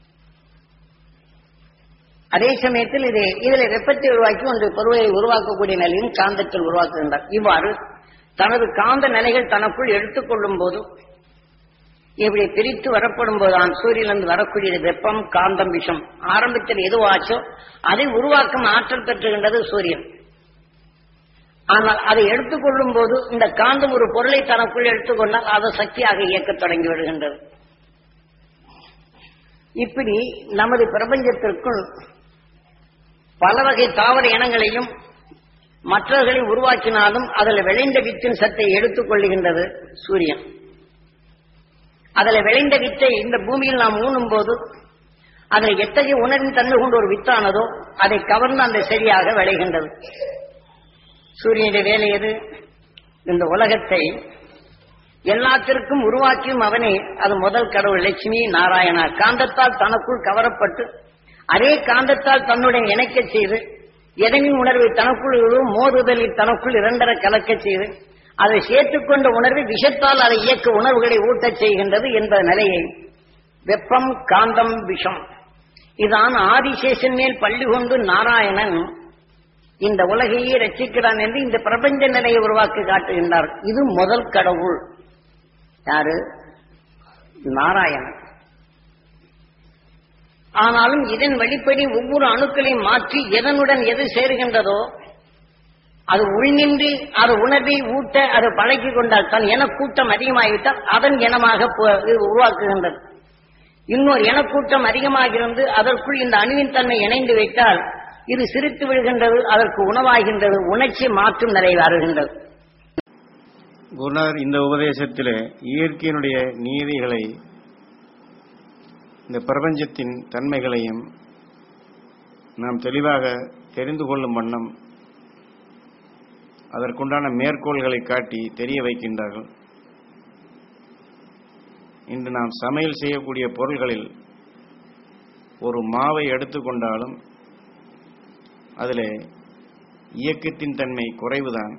அதே சமயத்தில் இது இதில் வெப்பத்தை உருவாக்கி ஒன்று பொருளை உருவாக்கக்கூடிய நிலையும் காந்தத்தில் உருவாக்குகின்றார் இவ்வாறு தனது காந்த நிலைகள் தனக்குள் எடுத்துக்கொள்ளும் போது இப்படி பிரித்து வரப்படும் போதுதான் சூரியனிலிருந்து வரக்கூடிய வெப்பம் காந்தம் விஷம் ஆரம்பத்தில் எதுவாச்சோ அதை உருவாக்கும் ஆற்றல் பெற்றுகின்றது சூரியன் ஆனால் அதை எடுத்துக்கொள்ளும் போது இந்த காந்தம் ஒரு பொருளை தனக்குள் எடுத்துக்கொண்டால் அதை சக்தியாக இயக்கத் தொடங்கி விடுகின்றது இப்படி நமது பிரபஞ்சத்திற்குள் பல வகை தாவர இனங்களையும் மற்றவர்களை உருவாக்கினாலும் அதில் விளைந்த வித்தின் சத்தை எடுத்துக் கொள்ளுகின்றது சூரியன் அதில் விளைந்த வித்தை இந்த பூமியில் நாம் ஊனும் போது அதில் எத்தகைய உணர்வின் தன்மை கொண்ட ஒரு வித்தானதோ அதை கவர்ந்து அந்த செடியாக விளைகின்றது சூரியனுடைய வேலை எது இந்த உலகத்தை எல்லாத்திற்கும் உருவாக்கியும் அவனே அது முதல் கடவுள் லட்சுமி நாராயணா காந்தத்தால் தனக்குள் கவரப்பட்டு அதே காந்தத்தால் தன்னுடன் இணைக்கச் செய்து எதனின் உணர்வை தனக்குள் இழுவும் மோதுதலில் தனக்குள் இரண்டர கலக்கச் செய்து அதை சேர்த்துக்கொண்ட உணர்வை விஷத்தால் அதை இயக்க உணர்வுகளை ஊட்டச் செய்கின்றது என்ற நிலையை வெப்பம் காந்தம் விஷம் இதான் ஆதிசேஷன் மேல் பள்ளி கொண்டு நாராயணன் இந்த உலகையே ரட்சிக்கிறான் என்று இந்த பிரபஞ்ச நிலையை உருவாக்கி காட்டுகின்றார் இது முதல் கடவுள் யாரு நாராயணன் ஆனாலும் இதன் வழிப்படி ஒவ்வொரு அணுக்களையும் மாற்றி எதனுடன் எது சேருகின்றதோ அது உள்நின்று அது உணர்வை ஊட்ட அது பழகி கொண்டால் தன் எனக்கூட்டம் அதிகமாகிவிட்டால் அதன் இனமாக பு- இது உருவாக்குகின்றது இன்னொரு எனக்கூட்டம் அதிகமாகிருந்து அதற்குள் இந்த அணுவின் தன்மை இணைந்து விட்டால் இது சிரித்து விடுகின்றது அதற்கு உணவாகின்றது உணர்ச்சி மாற்றும் நிலை வருகின்றது குருநாதர் இந்த உபதேசத்திலே இயற்கையினுடைய நீதிகளை இந்த பிரபஞ்சத்தின் தன்மைகளையும் நாம் தெளிவாக தெரிந்து கொள்ளும் வண்ணம் அதற்குண்டான மேற்கோள்களை காட்டி தெரிய வைக்கின்றார்கள் இன்று நாம் சமையல் செய்யக்கூடிய பொருள்களில் ஒரு மாவை எடுத்துக்கொண்டாலும் அதிலே இயக்கத்தின் தன்மை குறைவுதான்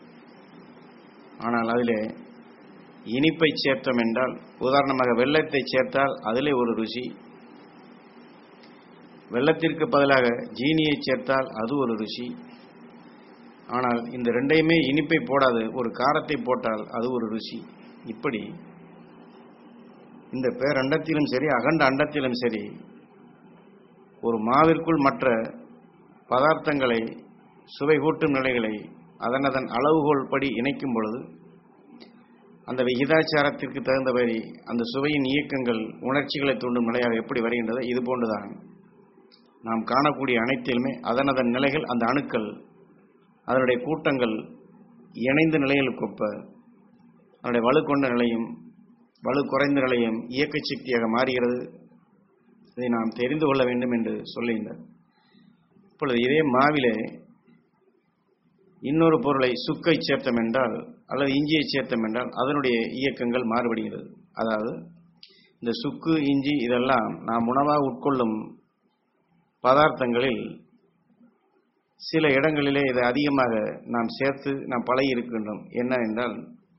ஆனால் அதிலே இனிப்பை சேர்த்தோம் என்றால் உதாரணமாக வெள்ளத்தை சேர்த்தால் அதிலே ஒரு ருசி வெள்ளத்திற்கு பதிலாக ஜீனியை சேர்த்தால் அது ஒரு ருசி ஆனால் இந்த ரெண்டையுமே இனிப்பை போடாது ஒரு காரத்தை போட்டால் அது ஒரு ருசி இப்படி இந்த பேரண்டத்திலும் சரி அகண்ட அண்டத்திலும் சரி ஒரு மாவிற்குள் மற்ற பதார்த்தங்களை சுவை கூட்டும் நிலைகளை அதன் அதன் அளவுகோல் படி இணைக்கும் பொழுது அந்த விகிதாச்சாரத்திற்கு தகுந்தபடி அந்த சுவையின் இயக்கங்கள் உணர்ச்சிகளை தூண்டும் நிலையாக எப்படி வருகின்றதோ இது போன்றுதான் நாம் காணக்கூடிய அனைத்திலுமே அதன் அதன் நிலைகள் அந்த அணுக்கள் அதனுடைய கூட்டங்கள் இணைந்த நிலைகளுக்கு ஒப்ப அதனுடைய வலு கொண்ட நிலையும் வலு குறைந்த நிலையும் இயக்க சக்தியாக மாறுகிறது இதை நாம் தெரிந்து கொள்ள வேண்டும் என்று சொல்லுகின்றார் இப்பொழுது இதே மாவிலே இன்னொரு பொருளை சுக்கை சேர்த்தோம் என்றால் அல்லது இஞ்சியை சேர்த்தோம் என்றால் அதனுடைய இயக்கங்கள் மாறுபடுகிறது அதாவது இந்த சுக்கு இஞ்சி இதெல்லாம் நாம் உணவாக உட்கொள்ளும் பதார்த்தங்களில் சில இடங்களிலே இதை அதிகமாக நாம் சேர்த்து நாம் பழகி இருக்கின்றோம் என்ன என்றால்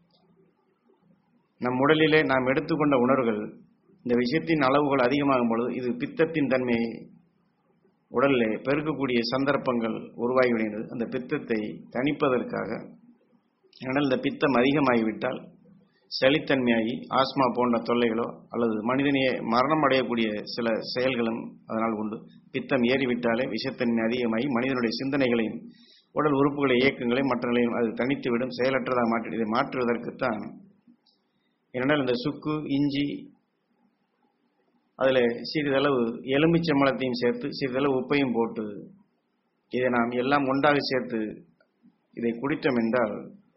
நம் உடலிலே நாம் எடுத்துக்கொண்ட உணர்வுகள் இந்த விஷயத்தின் அளவுகள் அதிகமாகும் பொழுது இது பித்தத்தின் தன்மையை உடலிலே பெருக்கக்கூடிய சந்தர்ப்பங்கள் உருவாகிவிடுகிறது அந்த பித்தத்தை தணிப்பதற்காக ஏனென்றால் இந்த பித்தம் அதிகமாகிவிட்டால் சளித்தன்மையாகி ஆஸ்மா போன்ற தொல்லைகளோ அல்லது மனிதனையே மரணம் அடையக்கூடிய சில செயல்களும் அதனால் உண்டு பித்தம் ஏறிவிட்டாலே விஷத்தன்மை அதிகமாகி மனிதனுடைய சிந்தனைகளையும் உடல் உறுப்புகளை இயக்கங்களையும் மற்ற நிலையும் அது தனித்துவிடும் செயலற்றதாக மாற்றி இதை மாற்றுவதற்குத்தான் ஏனென்றால் இந்த சுக்கு இஞ்சி அதில் சிறிதளவு எலுமிச்சம்பழத்தையும் சேர்த்து சிறிதளவு உப்பையும் போட்டு இதை நாம் எல்லாம் ஒன்றாக சேர்த்து இதை குடித்தோம் என்றால்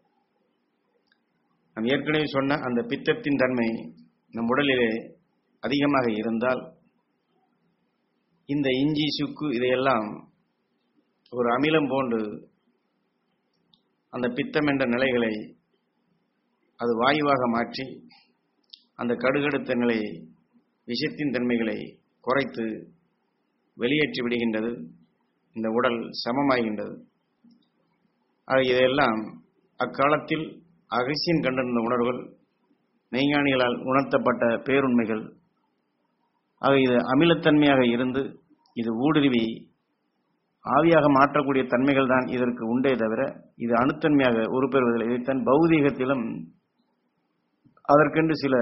நாம் ஏற்கனவே சொன்ன அந்த பித்தத்தின் தன்மை நம் உடலிலே அதிகமாக இருந்தால் இந்த இஞ்சி சுக்கு இதையெல்லாம் ஒரு அமிலம் போன்று அந்த பித்தம் என்ற நிலைகளை அது வாயுவாக மாற்றி அந்த கடுகடுத்த நிலையை விஷத்தின் தன்மைகளை குறைத்து வெளியேற்றி விடுகின்றது இந்த உடல் சமமாகின்றது ஆக இதையெல்லாம் அக்காலத்தில் அகசியன் கண்டிருந்த உணர்வுகள் மெய்ஞானிகளால் உணர்த்தப்பட்ட பேருண்மைகள் ஆக இது அமிலத்தன்மையாக இருந்து இது ஊடுருவி ஆவியாக மாற்றக்கூடிய தன்மைகள் தான் இதற்கு உண்டே தவிர இது அணுத்தன்மையாக உருப்பெறுவதில்லை இதைத்தான் பௌதீகத்திலும் அதற்கென்று சில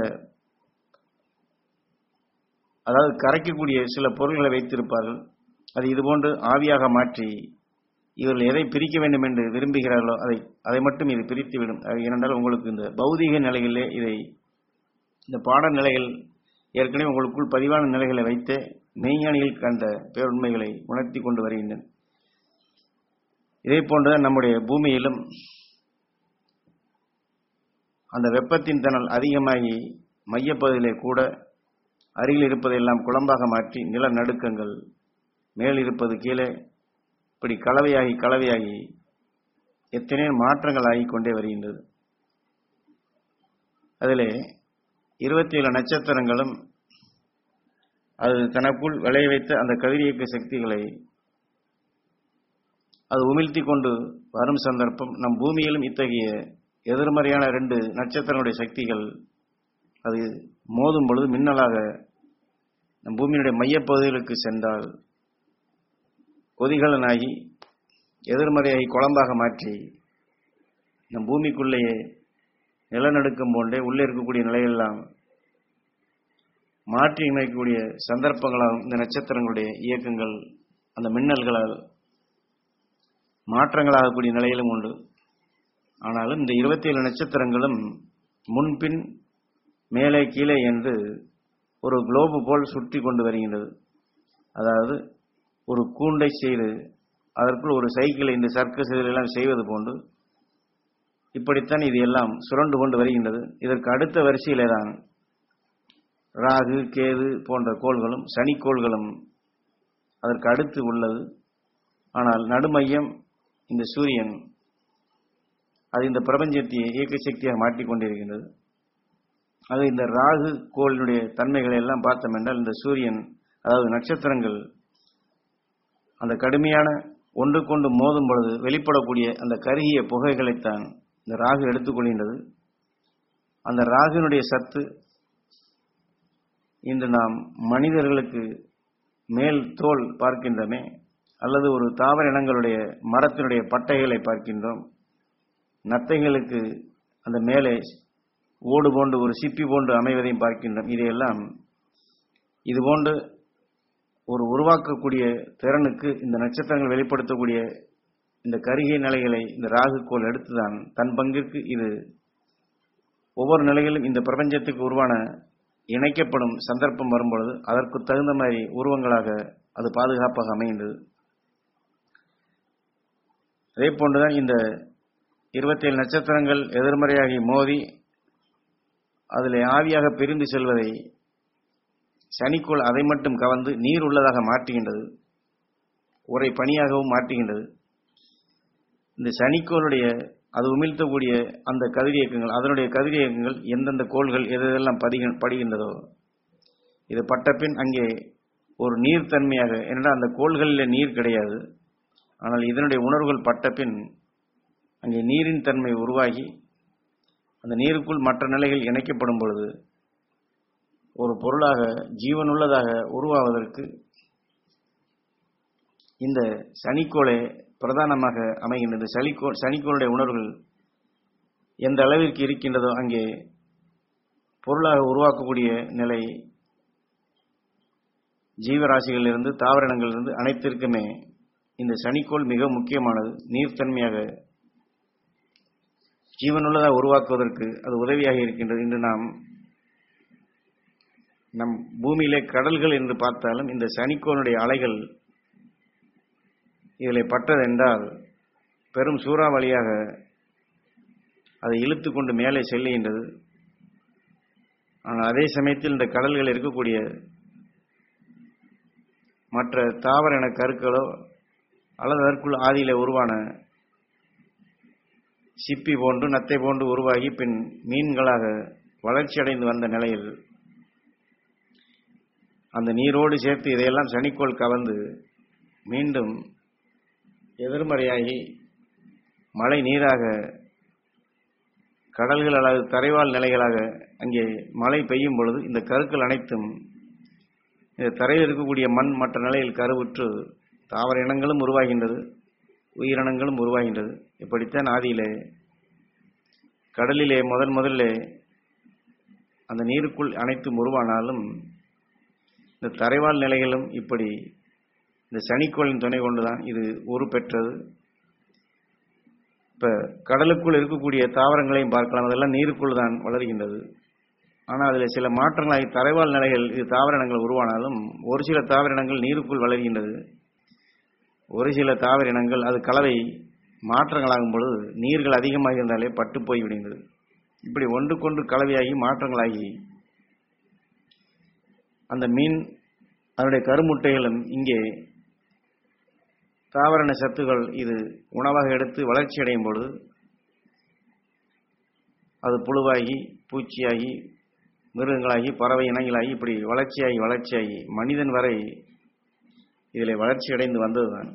அதாவது கரைக்கக்கூடிய சில பொருள்களை வைத்திருப்பார்கள் அது இதுபோன்று ஆவியாக மாற்றி இவர்கள் எதை பிரிக்க வேண்டும் என்று விரும்புகிறார்களோ அதை அதை மட்டும் இது பிரித்துவிடும் அது ஏனென்றால் உங்களுக்கு இந்த பௌதீக நிலைகளிலே இதை இந்த பாட நிலைகள் ஏற்கனவே உங்களுக்குள் பதிவான நிலைகளை வைத்து மெய்ஞானிகள் கண்ட பேருண்மைகளை உணர்த்தி கொண்டு வருகின்றன இதே போன்றுதான் நம்முடைய பூமியிலும் அந்த வெப்பத்தின் தணல் அதிகமாகி மையப்பகுதியிலே கூட அருகில் இருப்பதையெல்லாம் குழம்பாக மாற்றி நிலநடுக்கங்கள் மேல் இருப்பது கீழே இப்படி கலவையாகி கலவையாகி எத்தனையோ மாற்றங்கள் ஆகிக் கொண்டே வருகின்றது அதிலே இருபத்தி ஏழு நட்சத்திரங்களும் அது தனக்குள் விளைய வைத்த அந்த கதிரியக்க சக்திகளை அது உமிழ்த்தி கொண்டு வரும் சந்தர்ப்பம் நம் பூமியிலும் இத்தகைய எதிர்மறையான ரெண்டு நட்சத்திரங்களுடைய சக்திகள் அது மோதும் பொழுது மின்னலாக நம் பூமியினுடைய மையப்பகுதிகளுக்கு சென்றால் கொதிகலனாகி எதிர்மறையாகி குழம்பாக மாற்றி நம் பூமிக்குள்ளேயே நிலநடுக்கம் போன்றே உள்ளே இருக்கக்கூடிய நிலையெல்லாம் மாற்றி அமைக்கக்கூடிய சந்தர்ப்பங்களாகும் இந்த நட்சத்திரங்களுடைய இயக்கங்கள் அந்த மின்னல்களால் மாற்றங்களாகக்கூடிய நிலையிலும் உண்டு ஆனாலும் இந்த இருபத்தி ஏழு நட்சத்திரங்களும் முன்பின் மேலே கீழே என்று ஒரு குளோபு போல் சுற்றி கொண்டு வருகின்றது அதாவது ஒரு கூண்டை செய்து அதற்குள் ஒரு சைக்கிளை இந்த சர்க்கஸ் எல்லாம் செய்வது போன்று இப்படித்தான் இது எல்லாம் சுரண்டு கொண்டு வருகின்றது இதற்கு அடுத்த வரிசையிலே தான் ராகு கேது போன்ற கோள்களும் சனிக்கோள்களும் அதற்கு அடுத்து உள்ளது ஆனால் நடுமையம் இந்த சூரியன் அது இந்த பிரபஞ்சத்தை இயக்க சக்தியாக மாற்றிக்கொண்டிருக்கின்றது அது இந்த ராகு கோளினுடைய தன்மைகளை எல்லாம் பார்த்தோம் என்றால் இந்த சூரியன் அதாவது நட்சத்திரங்கள் அந்த கடுமையான ஒன்றுக்கொண்டு மோதும் பொழுது வெளிப்படக்கூடிய அந்த கருகிய புகைகளைத்தான் இந்த ராகு எடுத்துக்கொள்கின்றது அந்த ராகுனுடைய சத்து இன்று நாம் மனிதர்களுக்கு மேல் தோல் பார்க்கின்றோமே அல்லது ஒரு தாவர இனங்களுடைய மரத்தினுடைய பட்டைகளை பார்க்கின்றோம் நத்தைகளுக்கு அந்த மேலே ஓடு போன்று ஒரு சிப்பி போன்று அமைவதையும் பார்க்கின்றோம் இதையெல்லாம் இதுபோன்று ஒரு உருவாக்கக்கூடிய திறனுக்கு இந்த நட்சத்திரங்கள் வெளிப்படுத்தக்கூடிய இந்த கருகிய நிலைகளை இந்த ராகுக்கோள் எடுத்துதான் தன் பங்கிற்கு இது ஒவ்வொரு நிலையிலும் இந்த பிரபஞ்சத்துக்கு உருவான இணைக்கப்படும் சந்தர்ப்பம் வரும்பொழுது அதற்கு தகுந்த மாதிரி உருவங்களாக அது பாதுகாப்பாக அமைகின்றது அதே போன்றுதான் இந்த இருபத்தேழு நட்சத்திரங்கள் எதிர்மறையாகி மோதி அதில் ஆவியாக பிரிந்து செல்வதை சனிக்கோள் அதை மட்டும் கவர்ந்து நீர் உள்ளதாக மாற்றுகின்றது உரை பனியாகவும் மாற்றுகின்றது இந்த சனிக்கோளுடைய அது உமிழ்த்தக்கூடிய அந்த கதிரியக்கங்கள் அதனுடைய கதிரியக்கங்கள் எந்தெந்த கோள்கள் எதெல்லாம் பதிக படுகின்றதோ இது பட்டபின் அங்கே ஒரு நீர்த்தன்மையாக ஏனென்றால் அந்த கோள்களில் நீர் கிடையாது ஆனால் இதனுடைய உணர்வுகள் பட்டபின் அங்கே நீரின் தன்மை உருவாகி அந்த நீருக்குள் மற்ற நிலைகள் இணைக்கப்படும் பொழுது ஒரு பொருளாக ஜீவனுள்ளதாக உருவாவதற்கு இந்த சனிக்கோளை பிரதானமாக அமைகின்றது சனிக்கோ சனிக்கோளுடைய உணர்வுகள் எந்த அளவிற்கு இருக்கின்றதோ அங்கே பொருளாக உருவாக்கக்கூடிய நிலை ஜீவராசிகளிலிருந்து தாவரங்களிலிருந்து அனைத்திற்குமே இந்த சனிக்கோள் மிக முக்கியமானது நீர்த்தன்மையாக ஜீவனுள்ளதாக உருவாக்குவதற்கு அது உதவியாக இருக்கின்றது இன்று நாம் நம் பூமியிலே கடல்கள் என்று பார்த்தாலும் இந்த சனிக்கோனுடைய அலைகள் இதில் பட்டதென்றால் பெரும் சூறாவளியாக அதை இழுத்து கொண்டு மேலே செல்லுகின்றது ஆனால் அதே சமயத்தில் இந்த கடல்கள் இருக்கக்கூடிய மற்ற தாவர இன கருக்களோ அல்லது அதற்குள் ஆதியில உருவான சிப்பி போன்று நத்தை போன்று உருவாகி பின் மீன்களாக வளர்ச்சியடைந்து வந்த நிலையில் அந்த நீரோடு சேர்த்து இதையெல்லாம் சனிக்கோள் கவர்ந்து மீண்டும் எதிர்மறையாகி மழை நீராக கடல்கள் அல்லது தரைவாழ் நிலைகளாக அங்கே மழை பெய்யும் பொழுது இந்த கருக்கள் அனைத்தும் இந்த தரையில் இருக்கக்கூடிய மண் மற்ற நிலையில் கருவுற்று தாவர இனங்களும் உருவாகின்றது உயிரினங்களும் உருவாகின்றது இப்படித்தான் ஆதியிலே கடலிலே முதல் முதல்ல அந்த நீருக்குள் அனைத்தும் உருவானாலும் இந்த தரைவாழ் நிலைகளும் இப்படி இந்த சனிக்கோளின் துணை கொண்டுதான் இது உருப்பெற்றது இப்ப கடலுக்குள் இருக்கக்கூடிய தாவரங்களையும் பார்க்கலாம் அதெல்லாம் நீருக்குள் தான் வளர்கின்றது ஆனால் அதில் சில மாற்றங்களாகி தரைவாழ் நிலைகள் இது தாவரினங்கள் உருவானாலும் ஒரு சில தாவரினங்கள் நீருக்குள் வளர்கின்றது ஒரு சில தாவரினங்கள் அது கலவை மாற்றங்களாகும் பொழுது நீர்கள் அதிகமாக இருந்தாலே பட்டு போய் விடுகின்றது இப்படி ஒன்றுக்கொன்று கலவையாகி மாற்றங்களாகி அந்த மீன் அதனுடைய கருமுட்டைகளும் இங்கே தாவரண சத்துகள் இது உணவாக எடுத்து வளர்ச்சி அடையும் பொழுது அது புழுவாகி பூச்சியாகி மிருகங்களாகி பறவை இனங்களாகி இப்படி வளர்ச்சியாகி வளர்ச்சியாகி மனிதன் வரை இதில் வளர்ச்சி அடைந்து வந்ததுதான்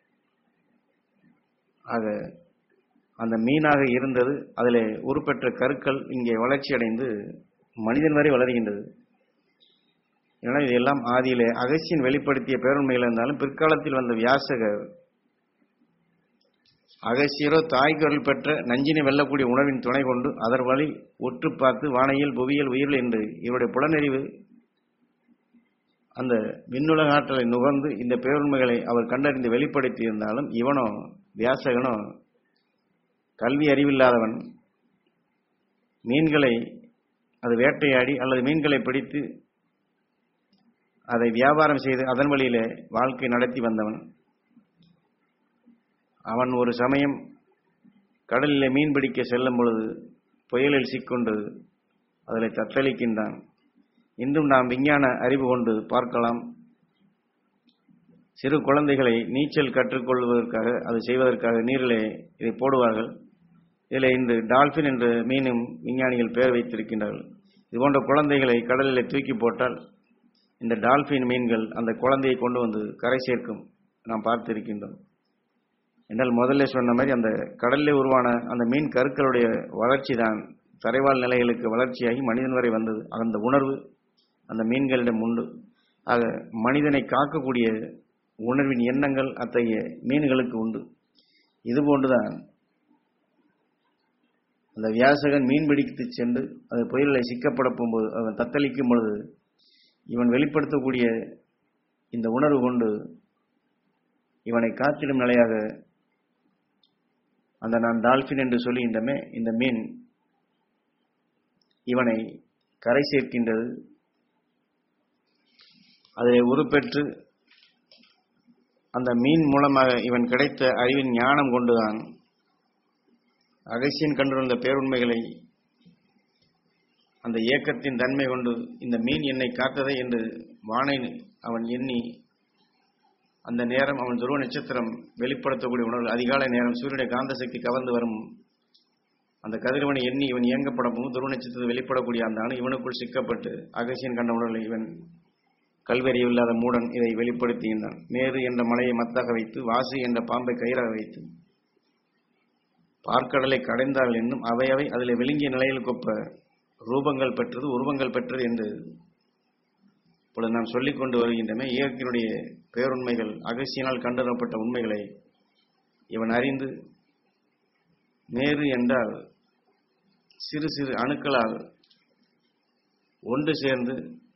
ஆக அந்த மீனாக இருந்தது அதில் உருப்பெற்ற கருக்கள் இங்கே வளர்ச்சி அடைந்து மனிதன் வரை வளர்கின்றது எனவே இதெல்லாம் ஆதியிலே அகசியன் வெளிப்படுத்திய பேருண்மைகள் இருந்தாலும் பிற்காலத்தில் வந்த வியாசகர் அகசியரோ தாய்கருள் பெற்ற நஞ்சினை வெல்லக்கூடிய உணவின் துணை கொண்டு அதர் வழி உற்று பார்த்து வானையில் புவியியல் உயிர்கள் என்று இவருடைய புலனறிவு அந்த விண்ணுலக ஆற்றலை நுகர்ந்து இந்த பேருண்மைகளை அவர் கண்டறிந்து வெளிப்படுத்தி இருந்தாலும் இவனோ வியாசகனோ கல்வி அறிவில்லாதவன் மீன்களை அது வேட்டையாடி அல்லது மீன்களை பிடித்து அதை வியாபாரம் செய்து அதன் வழியிலே வாழ்க்கை நடத்தி வந்தவன் அவன் ஒரு சமயம் கடலிலே மீன் பிடிக்க செல்லும் பொழுது புயலில் சிக்கொண்டு அதில் தத்தளிக்கின்றான் இன்றும் நாம் விஞ்ஞான அறிவு கொண்டு பார்க்கலாம் சிறு குழந்தைகளை நீச்சல் கற்றுக்கொள்வதற்காக அது செய்வதற்காக நீரிலே இதை போடுவார்கள் இதில் இன்று டால்பின் என்ற மீனும் விஞ்ஞானிகள் பெயர் வைத்திருக்கின்றார்கள் இது போன்ற குழந்தைகளை கடலிலே தூக்கி போட்டால் இந்த டால்பின் மீன்கள் அந்த குழந்தையை கொண்டு வந்து கரை சேர்க்கும் நாம் பார்த்திருக்கின்றோம் என்றால் முதல்ல சொன்ன மாதிரி அந்த கடலில் உருவான அந்த மீன் கருக்களுடைய வளர்ச்சி தான் தரைவாழ் நிலைகளுக்கு வளர்ச்சியாகி மனிதன் வரை வந்தது அந்த உணர்வு அந்த மீன்களிடம் உண்டு ஆக மனிதனை காக்கக்கூடிய உணர்வின் எண்ணங்கள் அத்தகைய மீன்களுக்கு உண்டு இது போன்றுதான் அந்த வியாசகன் மீன் பிடித்து சென்று அது புயலில் சிக்கப்பட போகும்போது அவன் தத்தளிக்கும் பொழுது இவன் வெளிப்படுத்தக்கூடிய இந்த உணர்வு கொண்டு இவனை காத்திடும் நிலையாக அந்த நான் டால்பின் என்று சொல்லுகின்றமே இந்த மீன் இவனை கரை சேர்க்கின்றது அதில் உருப்பெற்று அந்த மீன் மூலமாக இவன் கிடைத்த அறிவின் ஞானம் கொண்டுதான் அகசியன் கண்டுள்ள பேருண்மைகளை அந்த இயக்கத்தின் தன்மை கொண்டு இந்த மீன் என்னை காத்ததை என்று வானை அவன் எண்ணி அந்த நேரம் அவன் துருவ நட்சத்திரம் வெளிப்படுத்தக்கூடிய உணர்வு அதிகாலை நேரம் சூரியனுடைய காந்த சக்தி கவர்ந்து வரும் அந்த கதிரவனை எண்ணி இவன் இயங்கப்படும் போது துருவ நட்சத்திரத்தை வெளிப்படக்கூடிய அந்த அணு இவனுக்குள் சிக்கப்பட்டு அகசியன் கண்ட உணர்வில் இவன் கல்வெறியில்லாத மூடன் இதை வெளிப்படுத்துகின்றான் மேரு என்ற மலையை மத்தாக வைத்து வாசு என்ற பாம்பை கயிறாக வைத்து பார்க்கடலை கடைந்தார்கள் என்னும் அவையவை அதில் விழுங்கிய நிலையில் கொப்ப ரூபங்கள் பெற்றது உருவங்கள் பெற்றது என்று இப்பொழுது நாம் சொல்லிக் கொண்டு வருகின்றன இயற்கையினுடைய பேருண்மைகள் அகசியனால் கண்டறியப்பட்ட உண்மைகளை இவன் அறிந்து மேரு என்றால் சிறு சிறு அணுக்களால் ஒன்று சேர்ந்து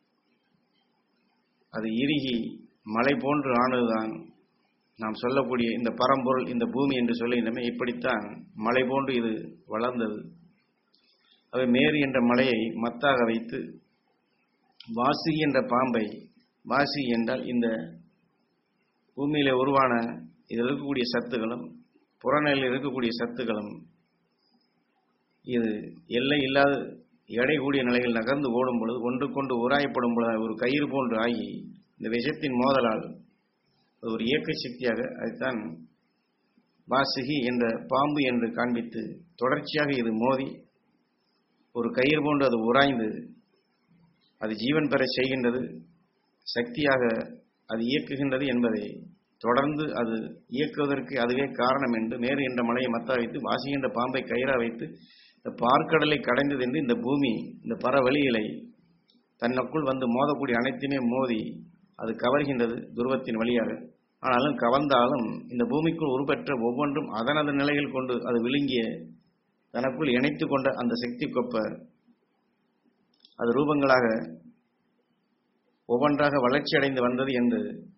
அது இறுகி மலை போன்று ஆனதுதான் நாம் சொல்லக்கூடிய இந்த பரம்பொருள் இந்த பூமி என்று சொல்லுகின்றமே இப்படித்தான் மலை போன்று இது வளர்ந்தது அவை மேரு என்ற மலையை மத்தாக வைத்து வாசி என்ற பாம்பை வாசி என்றால் இந்த பூமியில உருவான இதில் இருக்கக்கூடிய சத்துகளும் புறநிலையில் இருக்கக்கூடிய சத்துகளும் இது எல்லை இல்லாத எடை கூடிய நிலையில் நகர்ந்து ஓடும் பொழுது ஒன்றுக்கொண்டு உராயப்படும் பொழுது ஒரு கயிறு போன்று ஆகி இந்த விஷத்தின் மோதலால் அது ஒரு இயக்க சக்தியாக அதுதான் வாசுகி என்ற பாம்பு என்று காண்பித்து தொடர்ச்சியாக இது மோதி ஒரு கயிறு போன்று அது உராய்ந்து அது ஜீவன் பெற செய்கின்றது சக்தியாக அது இயக்குகின்றது என்பதை தொடர்ந்து அது இயக்குவதற்கு அதுவே காரணம் என்று மேறு என்ற மலையை மத்தா வைத்து வாசி என்ற பாம்பை கயிறா வைத்து இந்த பார்க்கடலை கடைந்தது என்று இந்த பூமி இந்த பரவழிகளை தன்னுக்குள் வந்து மோதக்கூடிய அனைத்துமே மோதி அது கவர்கின்றது துருவத்தின் வழியாக ஆனாலும் கவர்ந்தாலும் இந்த பூமிக்குள் உருப்பெற்ற ஒவ்வொன்றும் அதனது நிலையில் கொண்டு அது விழுங்கிய தனக்குள் இணைத்து கொண்ட அந்த சக்தி கொப்ப அது ரூபங்களாக ஒவ்வொன்றாக வளர்ச்சி அடைந்து வந்தது என்று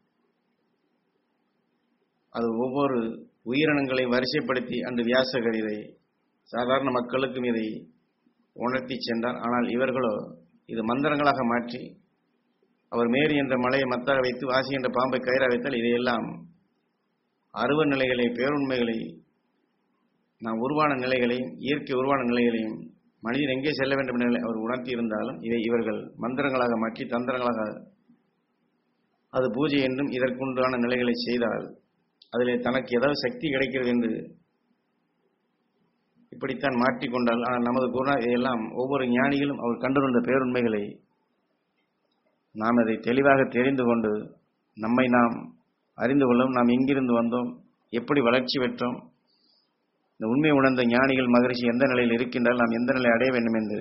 அது ஒவ்வொரு உயிரினங்களை வரிசைப்படுத்தி அந்த வியாசகர் இதை சாதாரண மக்களுக்கும் இதை உணர்த்தி சென்றார் ஆனால் இவர்களோ இது மந்திரங்களாக மாற்றி அவர் மேரி என்ற மலையை மத்தாக வைத்து வாசி என்ற பாம்பை கயிறா வைத்தால் இதையெல்லாம் அருவ நிலைகளை பேருண்மைகளை நாம் உருவான நிலைகளையும் இயற்கை உருவான நிலைகளையும் மனிதன் எங்கே செல்ல வேண்டும் என அவர் உணர்த்தி இருந்தாலும் இதை இவர்கள் மந்திரங்களாக மாற்றி தந்திரங்களாக அது பூஜை என்றும் இதற்குண்டான நிலைகளை செய்தால் அதிலே தனக்கு ஏதாவது சக்தி கிடைக்கிறது என்று இப்படித்தான் மாற்றிக்கொண்டால் ஆனால் நமது குருநா இதையெல்லாம் ஒவ்வொரு ஞானிகளும் அவர் கண்டுகொண்ட பேருண்மைகளை நாம் அதை தெளிவாக தெரிந்து கொண்டு நம்மை நாம் அறிந்து கொள்ளவும் நாம் எங்கிருந்து வந்தோம் எப்படி வளர்ச்சி பெற்றோம் இந்த உண்மை உணர்ந்த ஞானிகள் மகரிஷி எந்த நிலையில் இருக்கின்றால் நாம் எந்த நிலை அடைய வேண்டும் என்று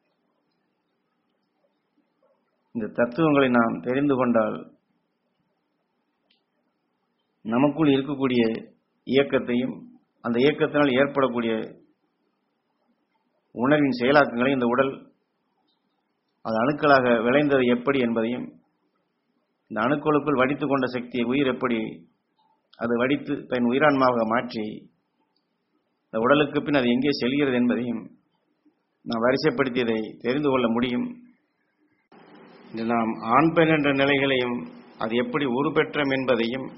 இந்த தத்துவங்களை நாம் தெரிந்து கொண்டால் நமக்குள் இருக்கக்கூடிய இயக்கத்தையும் அந்த இயக்கத்தினால் ஏற்படக்கூடிய உணர்வின் செயலாக்கங்களை இந்த உடல் அது அணுக்களாக விளைந்தது எப்படி என்பதையும் இந்த அணுக்களுக்குள் வடித்து கொண்ட சக்தியை உயிர் எப்படி அது வடித்து தன் உயிரான்மாவாக மாற்றி இந்த உடலுக்கு பின் அது எங்கே செல்கிறது என்பதையும் நாம் வரிசைப்படுத்தியதை தெரிந்து கொள்ள முடியும் இது நாம் ஆண் பெண் என்ற நிலைகளையும் அது எப்படி உருப்பெற்றம் என்பதையும்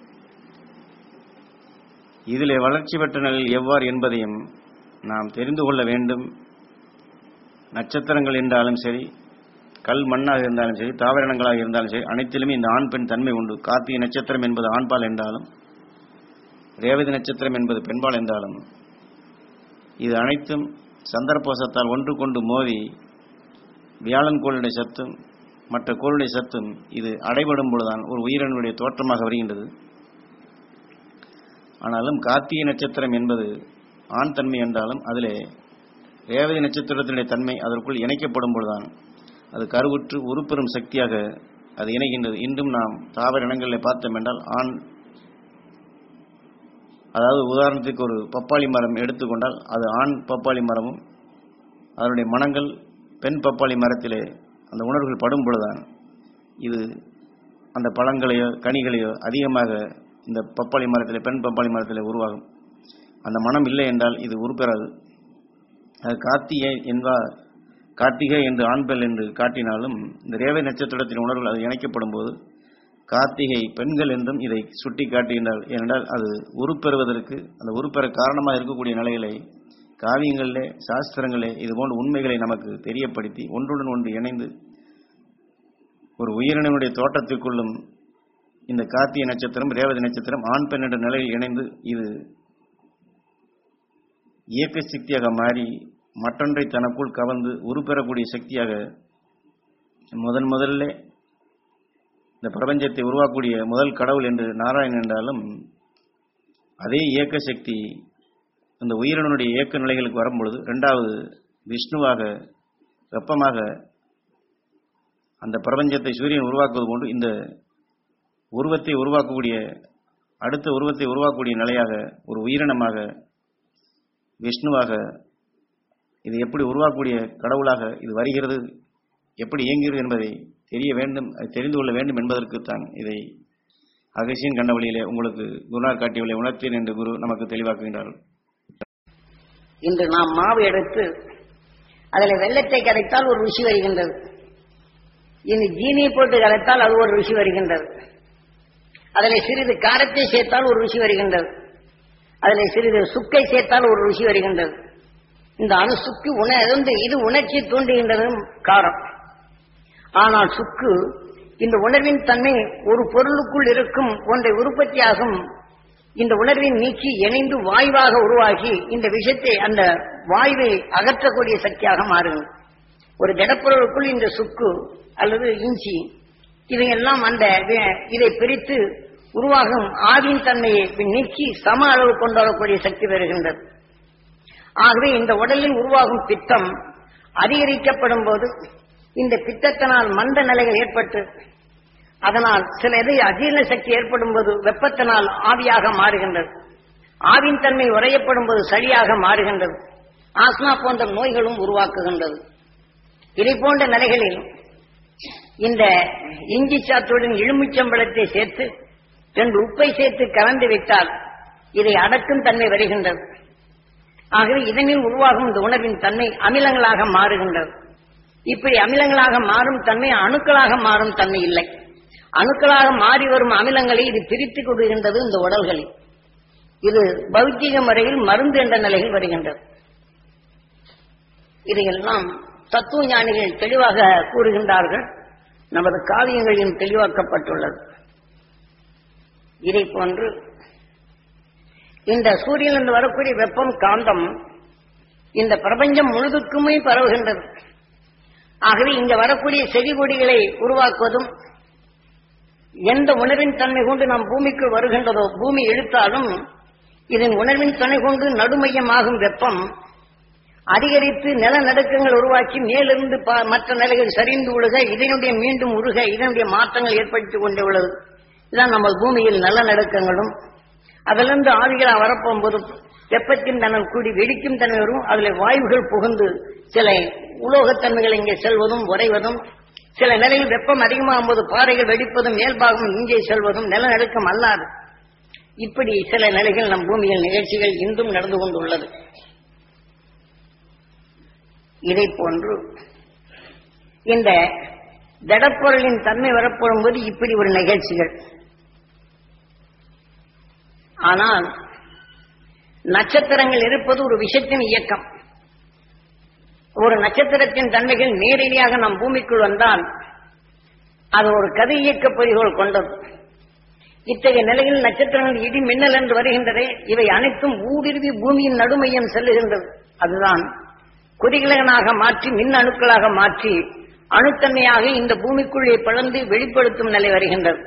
இதிலே வளர்ச்சி பெற்ற நிலையில் எவ்வாறு என்பதையும் நாம் தெரிந்து கொள்ள வேண்டும் நட்சத்திரங்கள் என்றாலும் சரி கல் மண்ணாக இருந்தாலும் சரி தாவரணங்களாக இருந்தாலும் சரி அனைத்திலுமே இந்த ஆண் பெண் தன்மை உண்டு கார்த்திகை நட்சத்திரம் என்பது ஆண்பால் என்றாலும் ரேவதி நட்சத்திரம் என்பது பெண்பால் என்றாலும் இது அனைத்தும் சந்தர்ப்போசத்தால் ஒன்று கொண்டு மோதி வியாழன் கோளுடைய சத்தும் மற்ற கோளுடைய சத்தும் இது அடைபடும் பொழுதுதான் ஒரு உயிரினுடைய தோற்றமாக வருகின்றது ஆனாலும் கார்த்திகை நட்சத்திரம் என்பது ஆண் தன்மை என்றாலும் அதிலே ரேவதி நட்சத்திரத்தினுடைய தன்மை அதற்குள் இணைக்கப்படும் பொழுதுதான் அது கருவுற்று உருப்பெறும் சக்தியாக அது இணைகின்றது இன்றும் நாம் தாவர இனங்களில் பார்த்தோம் என்றால் ஆண் அதாவது உதாரணத்துக்கு ஒரு பப்பாளி மரம் எடுத்துக்கொண்டால் அது ஆண் பப்பாளி மரமும் அதனுடைய மனங்கள் பெண் பப்பாளி மரத்திலே அந்த உணர்வுகள் படும் பொழுதுதான் இது அந்த பழங்களையோ கனிகளையோ அதிகமாக இந்த பப்பாளி மரத்திலே பெண் பப்பாளி மரத்திலே உருவாகும் அந்த மனம் இல்லை என்றால் இது உருப்பெறாது அது கார்த்திகை என்பார் கார்த்திகை என்று ஆண்பெல் என்று காட்டினாலும் இந்த ரேவை நட்சத்திரத்தின் உணர்வுகள் அது இணைக்கப்படும் போது கார்த்திகை பெண்கள் என்றும் இதை சுட்டி காட்டுகின்றார் ஏனென்றால் அது உருப்பெறுவதற்கு அந்த உருப்பெற காரணமாக இருக்கக்கூடிய நிலைகளை காவியங்களிலே சாஸ்திரங்களே இதுபோன்ற உண்மைகளை நமக்கு தெரியப்படுத்தி ஒன்றுடன் ஒன்று இணைந்து ஒரு உயிரினுடைய தோட்டத்திற்குள்ளும் இந்த கார்த்திகை நட்சத்திரம் ரேவதி நட்சத்திரம் ஆண் பெண் என்ற நிலையில் இணைந்து இது இயக்க சக்தியாக மாறி மற்றொன்றை தனக்குள் கவர்ந்து உருப்பெறக்கூடிய சக்தியாக முதன் முதல்ல இந்த பிரபஞ்சத்தை உருவாக்கக்கூடிய முதல் கடவுள் என்று நாராயணன் என்றாலும் அதே இயக்க சக்தி இந்த உயிரினுடைய இயக்க நிலைகளுக்கு வரும்பொழுது இரண்டாவது விஷ்ணுவாக வெப்பமாக அந்த பிரபஞ்சத்தை சூரியன் உருவாக்குவது போன்று இந்த உருவத்தை உருவாக்கக்கூடிய அடுத்த உருவத்தை உருவாக்கக்கூடிய நிலையாக ஒரு உயிரினமாக விஷ்ணுவாக இது எப்படி உருவாக்கக்கூடிய கடவுளாக இது வருகிறது எப்படி இயங்குகிறது என்பதை தெரிய வேண்டும் அதை தெரிந்து கொள்ள வேண்டும் என்பதற்குத்தான் இதை அகசியன் கண்ட வழியிலே உங்களுக்கு குருநார் காட்டியவளை உணர்த்தேன் என்று குரு நமக்கு தெளிவாக்குகின்றார்கள் இன்று நாம் மாவு எடுத்து அதில் வெள்ளத்தை கரைத்தால் ஒரு ருசி வருகின்றது இந்த ஜீனியை போட்டு கலத்தால் அது ஒரு ருசி வருகின்றது அதில் சிறிது காரத்தை சேர்த்தால் ஒரு ருசி வருகின்றது அதில் சிறிது சுக்கை சேர்த்தால் ஒரு ருசி வருகின்றது இந்த அணு சுக்கு உண வந்து இது உணர்ச்சி தூண்டுகின்றது காரம் ஆனால் சுக்கு இந்த உணர்வின் தன்மை ஒரு பொருளுக்குள் இருக்கும் ஒன்றை உற்பத்தியாகும் இந்த உணர்வின் நீக்கி இணைந்து வாயுவாக உருவாகி இந்த விஷத்தை அந்த வாயுவை அகற்றக்கூடிய சக்தியாக மாறுகிறது ஒரு திடப்பொருளுக்குள் இந்த சுக்கு அல்லது இஞ்சி இவையெல்லாம் அந்த வி- இதை பிரித்து உருவாகும் ஆவின் தன்மையை நீக்கி சம அளவு கொண்டு வரக்கூடிய சக்தி பெறுகின்றது ஆகவே இந்த உடலில் உருவாகும் பித்தம் அதிகரிக்கப்படும் போது இந்த பித்தத்தினால் மந்த நிலைகள் ஏற்பட்டு அதனால் சில இது அஜீரண சக்தி ஏற்படும் போது வெப்பத்தினால் ஆவியாக மாறுகின்றது ஆவின் தன்மை உறையப்படும் போது சளியாக மாறுகின்றது ஆஸ்மா போன்ற நோய்களும் உருவாக்குகின்றது இதை போன்ற நிலைகளில் இந்த இஞ்சி சாத்துடன் எலுமிச்சம்பழத்தை சேர்த்து ரெண்டு உப்பை சேர்த்து கலந்து விட்டால் இதை அடக்கும் தன்மை வருகின்றது ஆகவே இதனில் உருவாகும் இந்த உணவின் தன்மை அமிலங்களாக மாறுகின்றது இப்படி அமிலங்களாக மாறும் தன்மை அணுக்களாக மாறும் தன்மை இல்லை அணுக்களாக மாறி வரும் அமிலங்களை இது பிரித்துக் கொடுக்கின்றது இந்த உடல்களில் இது பௌத்திக முறையில் மருந்து என்ற நிலையில் வருகின்றது இதையெல்லாம் தத்துவ ஞானிகள் தெளிவாக கூறுகின்றார்கள் நமது காவியங்களிலும் தெளிவாக்கப்பட்டுள்ளது இதை போன்று இந்த சூரியனிலிருந்து வரக்கூடிய வெப்பம் காந்தம் இந்த பிரபஞ்சம் முழுதுக்குமே பரவுகின்றது ஆகவே இங்க வரக்கூடிய செடி கொடிகளை உருவாக்குவதும் எந்த உணர்வின் தன்மை கொண்டு நாம் பூமிக்கு வருகின்றதோ பூமி இழுத்தாலும் இதன் உணர்வின் தன்மை கொண்டு நடுமையமாகும் வெப்பம் அதிகரித்து நிலநடுக்கங்கள் உருவாக்கி மேலிருந்து ப- மற்ற நிலைகள் சரிந்து விழுக இதனுடைய மீண்டும் உருக இதனுடைய மாற்றங்கள் ஏற்படுத்திக் கொண்டே உள்ளது இதான் நம்ம பூமியில் நிலநடுக்கங்களும் அதிலிருந்து ஆவிகளா வரப்போகும்போது வெப்பத்தின் தன்மை கூடி வெடிக்கும் தன்மை வரும் அதுல வாயுகள் புகுந்து சில உலோகத்தன்மைகள் இங்கே செல்வதும் உறைவதும் சில நிலையில் வெப்பம் அதிகமாகும் போது பாறைகள் வெடிப்பதும் மேல்பாகம் இங்கே செல்வதும் நிலநடுக்கம் அல்லாது இப்படி சில நிலைகள் நம் பூமியில் நிகழ்ச்சிகள் இன்றும் நடந்து கொண்டுள்ளது இதை போன்று இந்த திடப்பொருளின் தன்மை வரப்படும் போது இப்படி ஒரு நிகழ்ச்சிகள் ஆனால் நட்சத்திரங்கள் இருப்பது ஒரு விஷயத்தின் இயக்கம் ஒரு நட்சத்திரத்தின் தன்மைகள் நேரடியாக நம் பூமிக்குள் வந்தால் அது ஒரு கதை இயக்க பொறிகோள் கொண்டது இத்தகைய நிலையில் நட்சத்திரங்கள் இடி மின்னல் என்று வருகின்றதே இவை அனைத்தும் ஊடுருவி பூமியின் நடுமையம் செல்லுகின்றது அதுதான் கொதிகலனாக மாற்றி மின் அணுக்களாக மாற்றி அணுத்தன்மையாக இந்த பூமிக்குள்ளே பிளந்து வெளிப்படுத்தும் நிலை வருகின்றது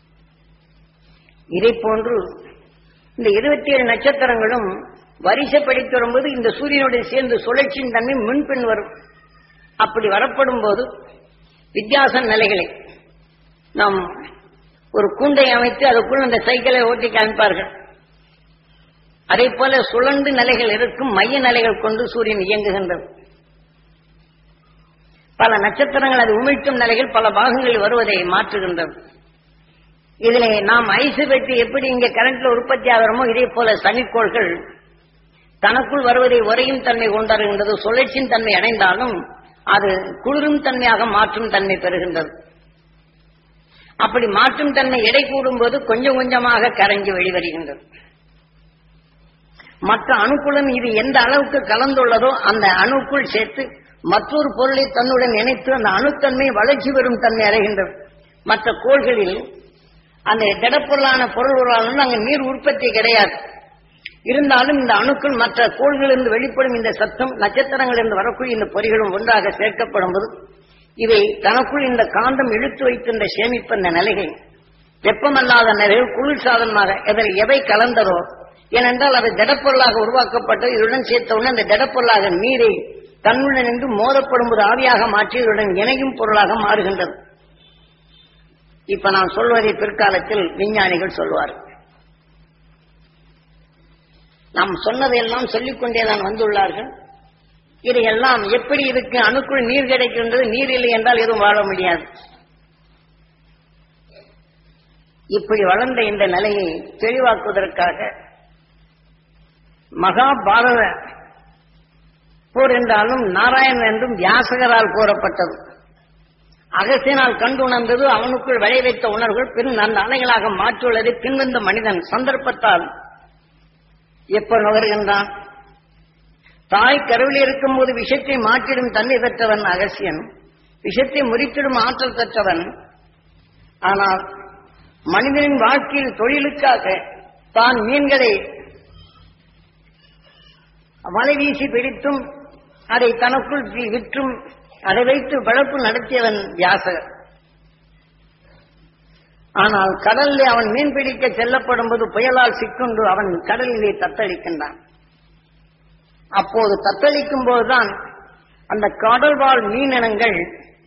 இதை போன்று இந்த இருபத்தி ஏழு நட்சத்திரங்களும் வரிசைப்படுத்தி வரும்போது இந்த சூரியனுடன் சேர்ந்து சுழற்சியின் தன்மை முன்பின் வரும் அப்படி வரப்படும் போது வித்தியாச நிலைகளை நாம் ஒரு கூண்டை அமைத்து அதுக்குள் அந்த சைக்கிளை ஓட்டி காமிப்பார்கள் அதே போல சுழண்டு நிலைகள் இருக்கும் மைய நிலைகள் கொண்டு சூரியன் இயங்குகின்றது பல நட்சத்திரங்கள் அது உமிழ்த்தும் நிலைகள் பல பாகங்களில் வருவதை மாற்றுகின்றது இதிலே நாம் ஐசு பெட்டி எப்படி இங்க கரண்ட்ல உற்பத்தி ஆகிறோமோ இதே போல சனிக்கோள்கள் தனக்குள் வருவதை உறையும் தன்மை கொண்டாடுகின்றது சுழற்சியின் தன்மை அடைந்தாலும் அது குளிரும் தன்மையாக மாற்றும் தன்மை பெறுகின்றது அப்படி மாற்றும் தன்மை எடை கூடும்போது கொஞ்சம் கொஞ்சமாக கரைஞ்சு வெளிவருகின்றது மற்ற அணுக்குடன் இது எந்த அளவுக்கு கலந்துள்ளதோ அந்த அணுக்குள் சேர்த்து மற்றொரு பொருளை தன்னுடன் இணைத்து அந்த அணுத்தன்மை வளர்ச்சி பெறும் தன்மை அடைகின்றது மற்ற கோள்களில் அந்த திடப்பொருளான பொருள் உருவாகும் அங்கு நீர் உற்பத்தி கிடையாது இருந்தாலும் இந்த அணுக்கள் மற்ற கோள்களிலிருந்து வெளிப்படும் இந்த சத்தம் நட்சத்திரங்களிலிருந்து வரக்கூடிய இந்த பொறிகளும் ஒன்றாக சேர்க்கப்படும் போது இவை தனக்குள் இந்த காந்தம் இழுத்து வைக்கின்ற சேமிப்பு இந்த நிலைகள் வெப்பமல்லாத நிலைகள் குளிர் சாதனமாக இதில் எவை கலந்ததோ ஏனென்றால் அது திடப்பொருளாக உருவாக்கப்பட்டு இதனுடன் சேர்த்தவுடன் அந்த திடப்பொருளாக நீரை தன்னுடன் நின்று மோதப்படும் போது ஆவியாக மாற்றி இதனுடன் இணையும் பொருளாக மாறுகின்றது இப்ப நான் சொல்வதை பிற்காலத்தில் விஞ்ஞானிகள் சொல்வார்கள் நாம் சொன்னதையெல்லாம் சொல்லிக் கொண்டேதான் வந்துள்ளார்கள் இதையெல்லாம் எப்படி இதுக்கு அணுக்குள் நீர் கிடைக்கின்றது நீர் இல்லை என்றால் எதுவும் வாழ முடியாது இப்படி வளர்ந்த இந்த நிலையை தெளிவாக்குவதற்காக மகாபாரத போர் என்றாலும் நாராயணன் என்றும் வியாசகரால் கூறப்பட்டது அகசியனால் கண்டு உணர்ந்தது அவனுக்குள் விளை வைத்த உணர்வுகள் பின் அந்த அலைகளாக மாற்றியுள்ளதை பின்வந்த மனிதன் சந்தர்ப்பத்தால் எப்ப நுகர்கின்றான் தாய் கருவில் இருக்கும்போது விஷத்தை மாற்றிடும் தன்மை பெற்றவன் அகசியன் விஷத்தை முறித்திடும் ஆற்றல் பெற்றவன் ஆனால் மனிதனின் வாழ்க்கையில் தொழிலுக்காக தான் மீன்களை வலை வீசி பிடித்தும் அதை தனக்குள் வி- விற்றும் அதை வைத்து பழப்பு நடத்தியவன் வியாசகர் ஆனால் கடலில் அவன் மீன் பிடிக்க செல்லப்படும் போது புயலால் சிக்குண்டு அவன் கடலிலே தத்தளிக்கின்றான் அப்போது தத்தளிக்கும் போதுதான் அந்த கடல் வாழ் மீனினங்கள்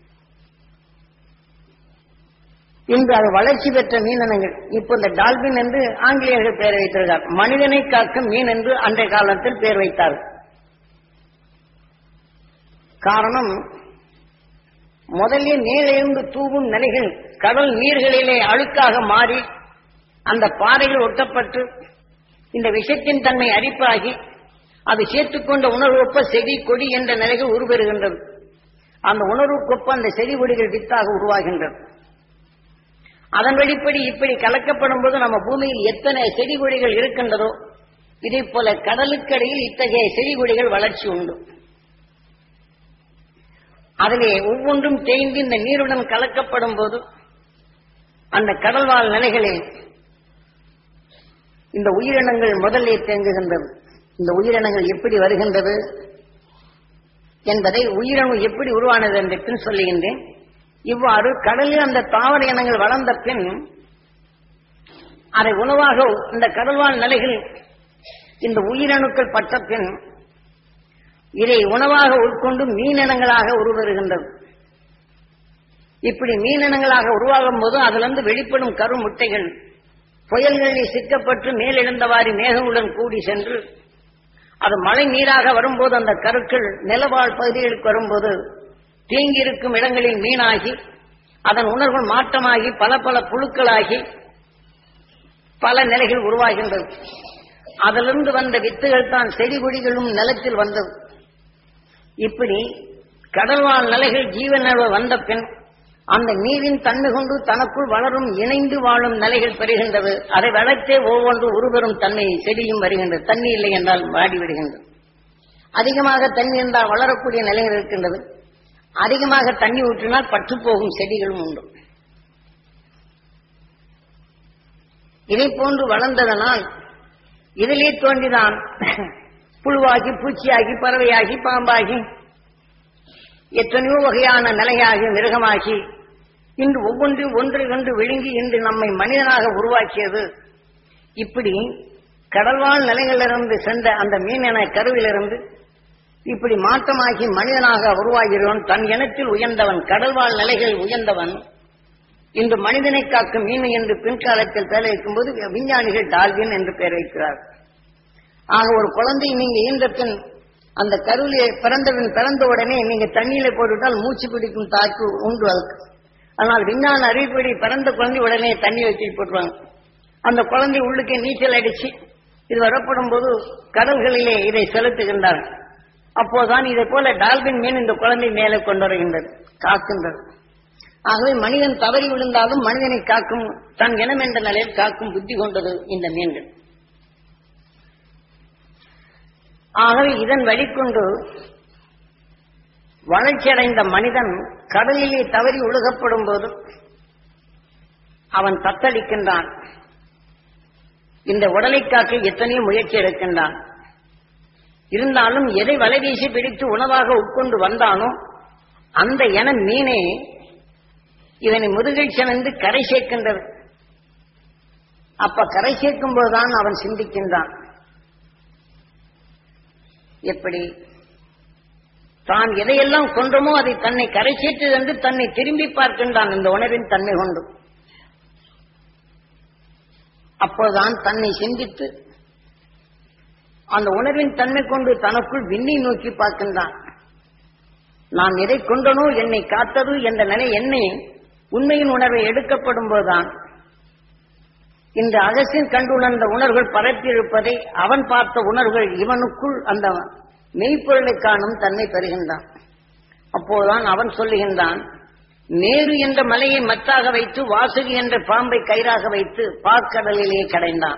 இன்று அது வளர்ச்சி பெற்ற மீனினங்கள் இப்போ இந்த டால்பின் என்று ஆங்கிலேயர்கள் பெயர் வைத்திருக்கார் மனிதனை காக்கும் மீன் என்று அன்றைய காலத்தில் பெயர் வைத்தார் காரணம் முதலில் மேலிருந்து தூவும் நிலைகள் கடல் நீர்களிலே அழுக்காக மாறி அந்த பாறைகள் ஒட்டப்பட்டு இந்த விஷத்தின் தன்மை அரிப்பாகி அது சேர்த்துக்கொண்ட உணர்வொப்ப செடி கொடி என்ற நிலைகள் உருவெறுகின்றது அந்த உணர்வுக்கொப்ப அந்த செடி கொடிகள் வித்தாக உருவாகின்றது அதன் வெளிப்படி இப்படி கலக்கப்படும் போது நம்ம பூமியில் எத்தனை செடி கொடிகள் இருக்கின்றதோ இதே போல கடலுக்கடியில் இத்தகைய செடி கொடிகள் வளர்ச்சி உண்டு அதிலே ஒவ்வொன்றும் தேய்ந்து இந்த நீருடன் கலக்கப்படும் போது அந்த கடல்வாழ் நிலைகளில் இந்த உயிரினங்கள் முதலே தேங்குகின்றது இந்த உயிரினங்கள் எப்படி வருகின்றது என்பதை உயிரணு எப்படி உருவானது என்று பின் சொல்லுகின்றேன் இவ்வாறு கடலில் அந்த தாவர இனங்கள் வளர்ந்த பின் அதை உணவாக இந்த கடல்வாழ் நிலைகள் இந்த உயிரணுக்கள் பட்ட பின் இதை உணவாக உட்கொண்டு மீனினங்களாக உருவருகின்றது இப்படி மீனினங்களாக உருவாகும் போது அதிலிருந்து வெளிப்படும் கரு முட்டைகள் புயல்களில் சிக்கப்பட்டு மேலெழுந்தவாறு மேகங்களுடன் கூடி சென்று அது மழை நீராக வரும்போது அந்த கருக்கள் நிலவாழ் பகுதிகளுக்கு வரும்போது தேங்கியிருக்கும் இடங்களில் மீனாகி அதன் உணர்வு மாற்றமாகி பல பல புழுக்களாகி பல நிலைகள் உருவாகின்றது அதிலிருந்து வந்த வித்துகள் தான் செடி கொடிகளும் நிலத்தில் வந்தது இப்படி கடல்வாழ் நிலைகள் ஜீவன வந்த பின் அந்த நீரின் தன்மை கொண்டு தனக்குள் வளரும் இணைந்து வாழும் நிலைகள் பெறுகின்றது அதை வளர்த்தே ஒவ்வொன்று உருவரும் தன்மை செடியும் வருகின்றது தண்ணி இல்லை என்றால் வாடி விடுகின்றது அதிகமாக தண்ணி இருந்தால் வளரக்கூடிய நிலைகள் இருக்கின்றது அதிகமாக தண்ணி ஊற்றினால் பற்று போகும் செடிகளும் உண்டு இதை போன்று வளர்ந்ததனால் இதிலே தோன்றிதான் புழுவாகி பூச்சியாகி பறவையாகி பாம்பாகி எத்தனையோ வகையான நிலையாகி மிருகமாகி இன்று ஒவ்வொன்று ஒன்றை ஒன்று விழுங்கி இன்று நம்மை மனிதனாக உருவாக்கியது இப்படி கடல்வாழ் நிலைகளிலிருந்து சென்ற அந்த மீனின கருவிலிருந்து இப்படி மாற்றமாகி மனிதனாக உருவாகிறவன் தன் இனத்தில் உயர்ந்தவன் கடல்வாழ் நிலைகளில் உயர்ந்தவன் இன்று மனிதனை காக்கும் மீன் என்று பின்காலத்தில் பெயர் வைக்கும்போது விஞ்ஞானிகள் டால்வின் என்று பெயர் வைக்கிறார் ஆக ஒரு குழந்தை நீங்க ஈன்ற பின் அந்த கருவிலே பிறந்தவன் பிறந்த உடனே நீங்க தண்ணியில போட்டுவிட்டால் மூச்சு பிடிக்கும் தாக்கு உண்டு அதுக்கு ஆனால் விஞ்ஞான அறிவுப்படி பிறந்த குழந்தை உடனே தண்ணி வச்சு போட்டுருவாங்க அந்த குழந்தை உள்ளுக்கே நீச்சல் அடிச்சு இது வரப்படும் போது கடல்களிலே இதை செலுத்துகின்றார் அப்போதான் இதை போல டால்பின் மீன் இந்த குழந்தை மேலே கொண்டு வருகின்றது காக்கின்றது ஆகவே மனிதன் தவறி விழுந்தாலும் மனிதனை காக்கும் தன் இனம் என்ற நிலையில் காக்கும் புத்தி கொண்டது இந்த மீன்கள் ஆகவே இதன் வழிகொண்டு வளர்ச்சியடைந்த மனிதன் கடலிலே தவறி ஒழுகப்படும் போது அவன் தத்தளிக்கின்றான் இந்த உடலை காக்க எத்தனையோ முயற்சி எடுக்கின்றான் இருந்தாலும் எதை வலைவீசி பிடித்து உணவாக உட்கொண்டு வந்தானோ அந்த என மீனே இவனை முதுகில் சினந்து கரை சேர்க்கின்றது அப்ப கரை சேர்க்கும் போதுதான் அவன் சிந்திக்கின்றான் எப்படி தான் எதையெல்லாம் கொன்றமோ அதை தன்னை கரை சேர்த்தது என்று தன்னை திரும்பி பார்க்கின்றான் இந்த உணர்வின் தன்மை கொண்டு அப்போதுதான் தன்னை சிந்தித்து அந்த உணர்வின் தன்மை கொண்டு தனக்குள் விண்ணை நோக்கி பார்க்கின்றான் நான் எதை கொண்டனோ என்னை காத்தது என்ற நிலை என்னை உண்மையின் உணர்வை எடுக்கப்படும் போதுதான் இந்த அகசின் கண்டுணர்ந்த உணர்வுகள் பரப்பியிருப்பதை அவன் பார்த்த உணர்வுகள் இவனுக்குள் அந்த மெய்ப்பொருளை காணும் தன்மை பெறுகின்றான் அப்போதுதான் அவன் சொல்லுகின்றான் மேரு என்ற மலையை மத்தாக வைத்து வாசுகி என்ற பாம்பை கயிறாக வைத்து பார்க்கடலிலே கடைந்தான்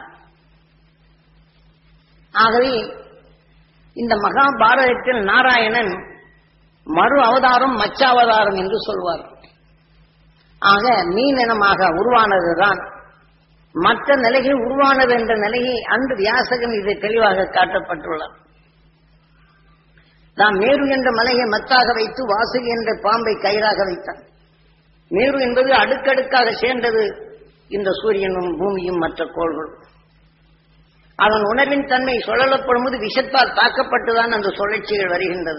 ஆகவே இந்த மகாபாரதத்தில் நாராயணன் மறு அவதாரம் மச்சாவதாரம் என்று சொல்வார் ஆக மீனினமாக உருவானதுதான் மற்ற நிலைகள் உருவானது என்ற நிலையை அன்று வியாசகன் இதை தெளிவாக காட்டப்பட்டுள்ளார் நாம் மேரு என்ற மலையை மத்தாக வைத்து வாசுகி என்ற பாம்பை கயிறாக வைத்தான் மேரு என்பது அடுக்கடுக்காக சேர்ந்தது இந்த சூரியனும் பூமியும் மற்ற கோள்களும் அதன் உணர்வின் தன்மை சுழலப்படும் போது விஷத்தால் தாக்கப்பட்டுதான் அந்த சுழற்சிகள் வருகின்றது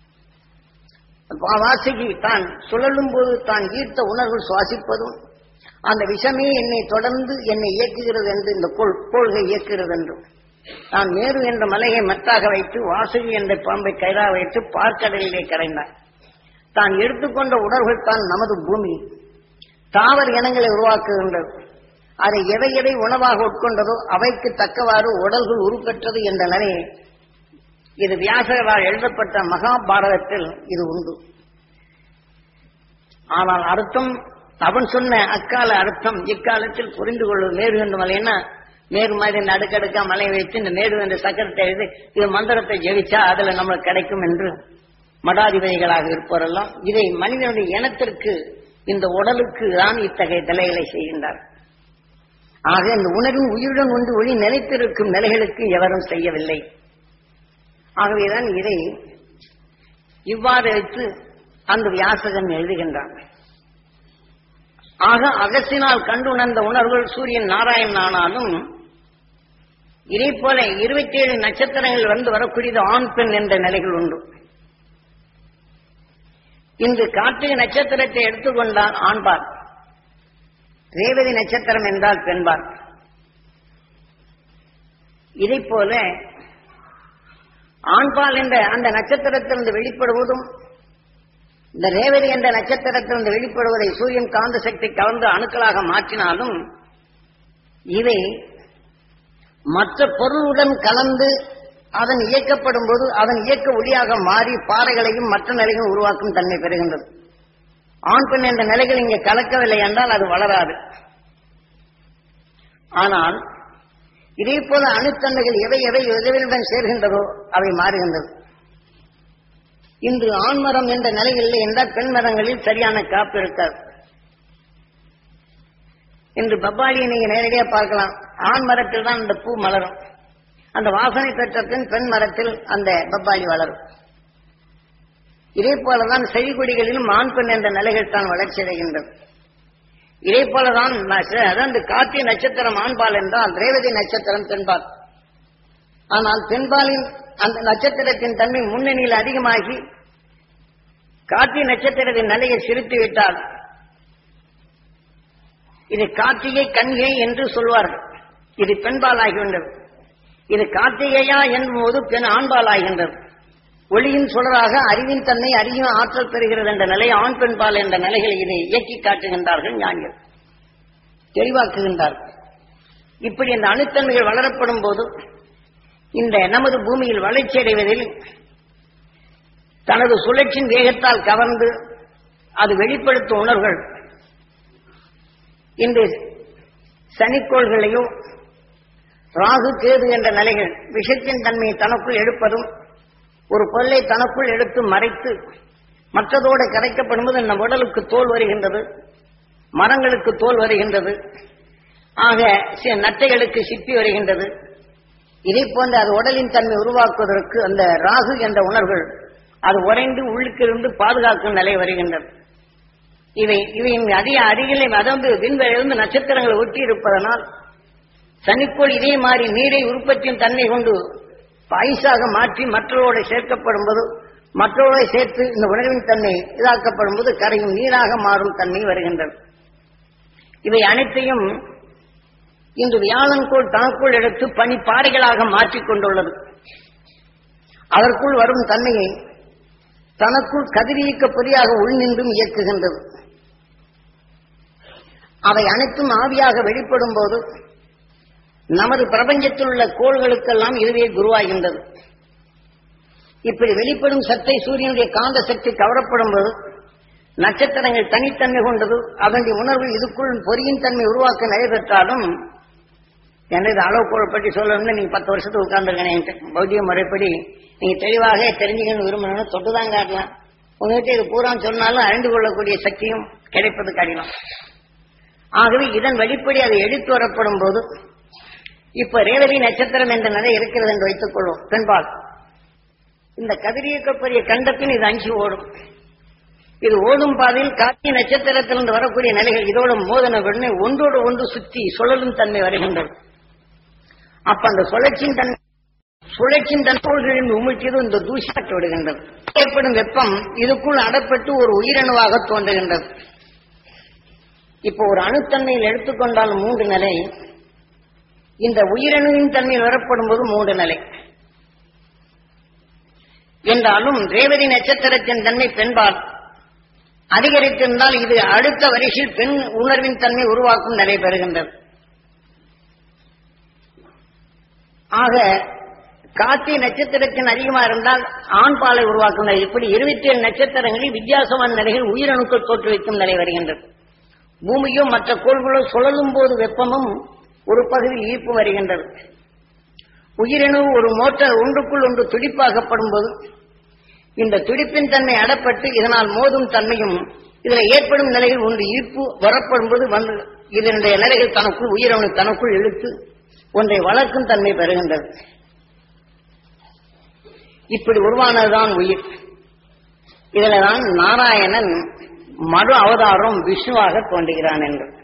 வாசுகி தான் சுழலும் போது தான் ஈர்த்த உணர்வு சுவாசிப்பதும் அந்த விஷமே என்னை தொடர்ந்து என்னை இயக்குகிறது என்று இந்த கோள் கோள்கை இயக்குகிறது என்றும் நான் மேரு என்ற மலையை மத்தாக வைத்து வாசுகி என்ற பாம்பை கயிறாக வைத்து பார்க்கடலிலே கரைந்தார் தான் எடுத்துக்கொண்ட உணர்வுகள் தான் நமது பூமி தாவர இனங்களை உருவாக்குகின்றது அதை எதை எதை உணவாக உட்கொண்டதோ அவைக்கு தக்கவாறு உடல்கள் உருப்பெற்றது என்ற நிலையை இது வியாசகரால் எழுதப்பட்ட மகாபாரதத்தில் இது உண்டு ஆனால் அர்த்தம் அவன் சொன்ன அக்கால அர்த்தம் இக்காலத்தில் புரிந்து கொள்வது மேரு என்ற மலைன்னா மேரு மாதிரி இந்த அடுக்கடுக்கா மலையை வைத்து இந்த மேரு என்ற சக்கரத்தை எழுதி இது மந்திரத்தை ஜெயிச்சா அதுல நம்மளுக்கு கிடைக்கும் என்று மடாதிபதிகளாக இருப்பவரெல்லாம் இதை மனிதனுடைய இனத்திற்கு இந்த உடலுக்கு தான் இத்தகைய நிலைகளை செய்கின்றார் ஆக இந்த உணர்வும் உயிருடன் ஒன்று ஒளி நிலைத்திருக்கும் நிலைகளுக்கு எவரும் செய்யவில்லை ஆகவேதான் இதை இவ்வாறு வைத்து அந்த வியாசகன் எழுதுகின்றான் ஆக அகசினால் கண்டுணர்ந்த உணர்வுகள் சூரியன் நாராயணன் ஆனாலும் இதே போல இருபத்தி ஏழு நட்சத்திரங்கள் வந்து வரக்கூடியது ஆண் பெண் என்ற நிலைகள் உண்டு இன்று கார்த்திகை நட்சத்திரத்தை எடுத்துக்கொண்டால் ஆண்பார் ரேவதி நட்சத்திரம் என்றால் பெண்பார் இதை போல ஆண்பால் என்ற அந்த நட்சத்திரத்திலிருந்து வெளிப்படுவதும் இந்த ரேவதி என்ற நட்சத்திரத்திலிருந்து வெளிப்படுவதை சூரியன் காந்த சக்தி கலந்து அணுக்களாக மாற்றினாலும் இவை மற்ற பொருளுடன் கலந்து அதன் இயக்கப்படும் போது அதன் இயக்க ஒளியாக மாறி பாறைகளையும் மற்ற நிலைகளும் உருவாக்கும் தன்மை பெறுகின்றது ஆண் பெண் என்ற நிலைகள் இங்கே கலக்கவில்லை என்றால் அது வளராது ஆனால் இதே போல அணுத்தன்மைகள் எவை எவை எதிரியுடன் சேர்கின்றதோ அவை மாறுகின்றது இன்று ஆண்மரம் என்ற நிலையில் என்றால் பெண் மரங்களில் சரியான காப்பு இருக்காது இன்று பப்பாளியை நீங்க நேரடியாக பார்க்கலாம் ஆண் மரத்தில் தான் அந்த பூ மலரும் அந்த வாசனை பெற்ற பின் பெண் மரத்தில் அந்த பப்பாளி வளரும் இதே போலதான் செடிகொடிகளிலும் ஆண் பெண் என்ற நிலைகள் தான் வளர்ச்சி அடைகின்றது இதே போலதான் அதாவது கார்த்திகை நட்சத்திரம் ஆண்பால் என்றால் ரேவதி நட்சத்திரம் பெண்பால் ஆனால் பெண்பாலின் அந்த நட்சத்திரத்தின் தன்மை முன்னணியில் அதிகமாகி கார்த்திகை நட்சத்திரத்தின் நிலையை சிரித்து விட்டால் இது கார்த்திகை கண்கை என்று சொல்வார்கள் இது பெண்பால் ஆகின்றது இது கார்த்திகையா என்பது பெண் ஆண்பால் ஆகின்றது ஒளியின் சுடராக அறிவின் தன்மை அறியும் ஆற்றல் பெறுகிறது என்ற நிலை ஆண் பெண்பால் என்ற நிலைகளை இதை இயக்கி காட்டுகின்றார்கள் ஞானிகள் தெளிவாக்குகின்றார்கள் இப்படி இந்த அணுத்தன்மைகள் வளரப்படும் போது இந்த நமது பூமியில் வளர்ச்சி அடைவதில் தனது சுழற்சியின் வேகத்தால் கவர்ந்து அது வெளிப்படுத்தும் உணர்வுகள் இன்று சனிக்கோள்களையும் ராகு கேது என்ற நிலைகள் விஷத்தின் தன்மையை தனக்குள் எடுப்பதும் ஒரு பொருளை தனக்குள் எடுத்து மறைத்து மற்றதோடு கரைக்கப்படும் போது நம் உடலுக்கு தோல் வருகின்றது மரங்களுக்கு தோல் வருகின்றது ஆக சில நட்டைகளுக்கு சிப்பி வருகின்றது இதை போன்ற அது உடலின் தன்மை உருவாக்குவதற்கு அந்த ராகு என்ற உணர்வுகள் அது உறைந்து உள்ளுக்கிருந்து பாதுகாக்கும் நிலை வருகின்றது இவை இவையின் அதிக அருகிலே அதாவது விண்வெளியிலிருந்து நட்சத்திரங்கள் ஒட்டி இருப்பதனால் சனிக்கோள் இதே மாதிரி நீரை உற்பத்தியின் தன்மை கொண்டு பாய்ஸாக மாற்றி மற்றவரோடு சேர்க்கப்படும் போது மற்றவர்களை சேர்த்து இந்த உணர்வின் தன்மை இதாக்கப்படும் போது கரையும் நீராக மாறும் தன்மை வருகின்றது இவை அனைத்தையும் இன்று வியாழன்கோள் தனக்குள் எடுத்து பனி பாறைகளாக மாற்றிக் கொண்டுள்ளது அதற்குள் வரும் தன்மையை தனக்குள் கதிரியக்க பொறியாக உள்நின்றும் இயக்குகின்றது அவை அனைத்தும் ஆவியாக வெளிப்படும் போது நமது பிரபஞ்சத்தில் உள்ள கோள்களுக்கெல்லாம் இதுவே குருவாகின்றது இப்படி வெளிப்படும் சக்தி சூரியனுடைய காந்த சக்தி கவரப்படும் போது நட்சத்திரங்கள் தனித்தன்மை கொண்டது அதனுடைய உணர்வு இதுக்குள் பொறியின் தன்மை உருவாக்க நடைபெற்றாலும் எனது அளவுகோல் பற்றி சொல்லணும்னு நீங்க பத்து வருஷத்துக்கு உட்கார்ந்துருக்கேன் பௌத்திய முறைப்படி நீங்க தெளிவாக தெரிஞ்சுக்கணும் விரும்பணும்னு தொட்டுதான் காட்டலாம் உங்ககிட்ட இது பூரா சொன்னாலும் அறிந்து கொள்ளக்கூடிய சக்தியும் கிடைப்பது கடினம் ஆகவே இதன் வழிப்படி அது எடுத்து வரப்படும் போது இப்ப ரேவதி நட்சத்திரம் என்ற நிலை இருக்கிறது என்று வைத்துக் கொள்வோம் பெண்பால் இந்த கதிரியக்கக்கூடிய கண்டத்தின் இது அஞ்சு ஓடும் இது ஓடும் பாதையில் கார்த்திகை நட்சத்திரத்திலிருந்து வரக்கூடிய நிலைகள் இதோட மோதன உடனே ஒன்றோடு ஒன்று சுற்றி சுழலும் தன்மை வருகின்றது அப்ப அந்த சுழற்சியின் தன்மை சுழற்சியின் தன்மைகளின் உமிழ்ச்சியது இந்த தூசிப்பட்டு விடுகின்றது ஏற்படும் வெப்பம் இதுக்குள் அடப்பட்டு ஒரு உயிரணுவாக தோன்றுகின்றது இப்போ ஒரு அணுத்தன்மையில் எடுத்துக்கொண்டால் மூன்று நிலை இந்த உயிரணுவின் தன்மையில் வரப்படும் போது மூன்று நிலை என்றாலும் ரேவதி நட்சத்திரத்தின் தன்மை பெண்பால் அதிகரித்திருந்தால் இது அடுத்த வரிசையில் பெண் உணர்வின் தன்மை உருவாக்கும் நிலை பெறுகின்றது ஆக கார்த்திகை நட்சத்திரத்தின் அதிகமா இருந்தால் ஆண் பாலை உருவாக்கும் நிலை இப்படி இருபத்தி ஏழு நட்சத்திரங்களில் வித்தியாசமான நிலைகள் உயிரணுக்கள் தோற்றுவிக்கும் நிலை வருகின்றது பூமியோ மற்ற கோள்களோ சுழலும் போது வெப்பமும் ஒரு பகுதியில் ஈர்ப்பு வருகின்றது உயிரணு ஒரு மோட்டார் ஒன்றுக்குள் ஒன்று துடிப்பாகப்படும் போது இந்த துடிப்பின் தன்மை அடப்பட்டு இதனால் மோதும் தன்மையும் இதுல ஏற்படும் நிலையில் ஒன்று ஈர்ப்பு வரப்படும் போது வந்து இதனுடைய நிலைகள் தனக்குள் உயிரணு தனக்குள் இழுத்து ஒன்றை வளர்க்கும் தன்மை பெறுகின்றது இப்படி உருவானதுதான் உயிர் இதுல தான் நாராயணன் மறு அவதாரம் விஷ்ணுவாக தோன்றுகிறான் என்று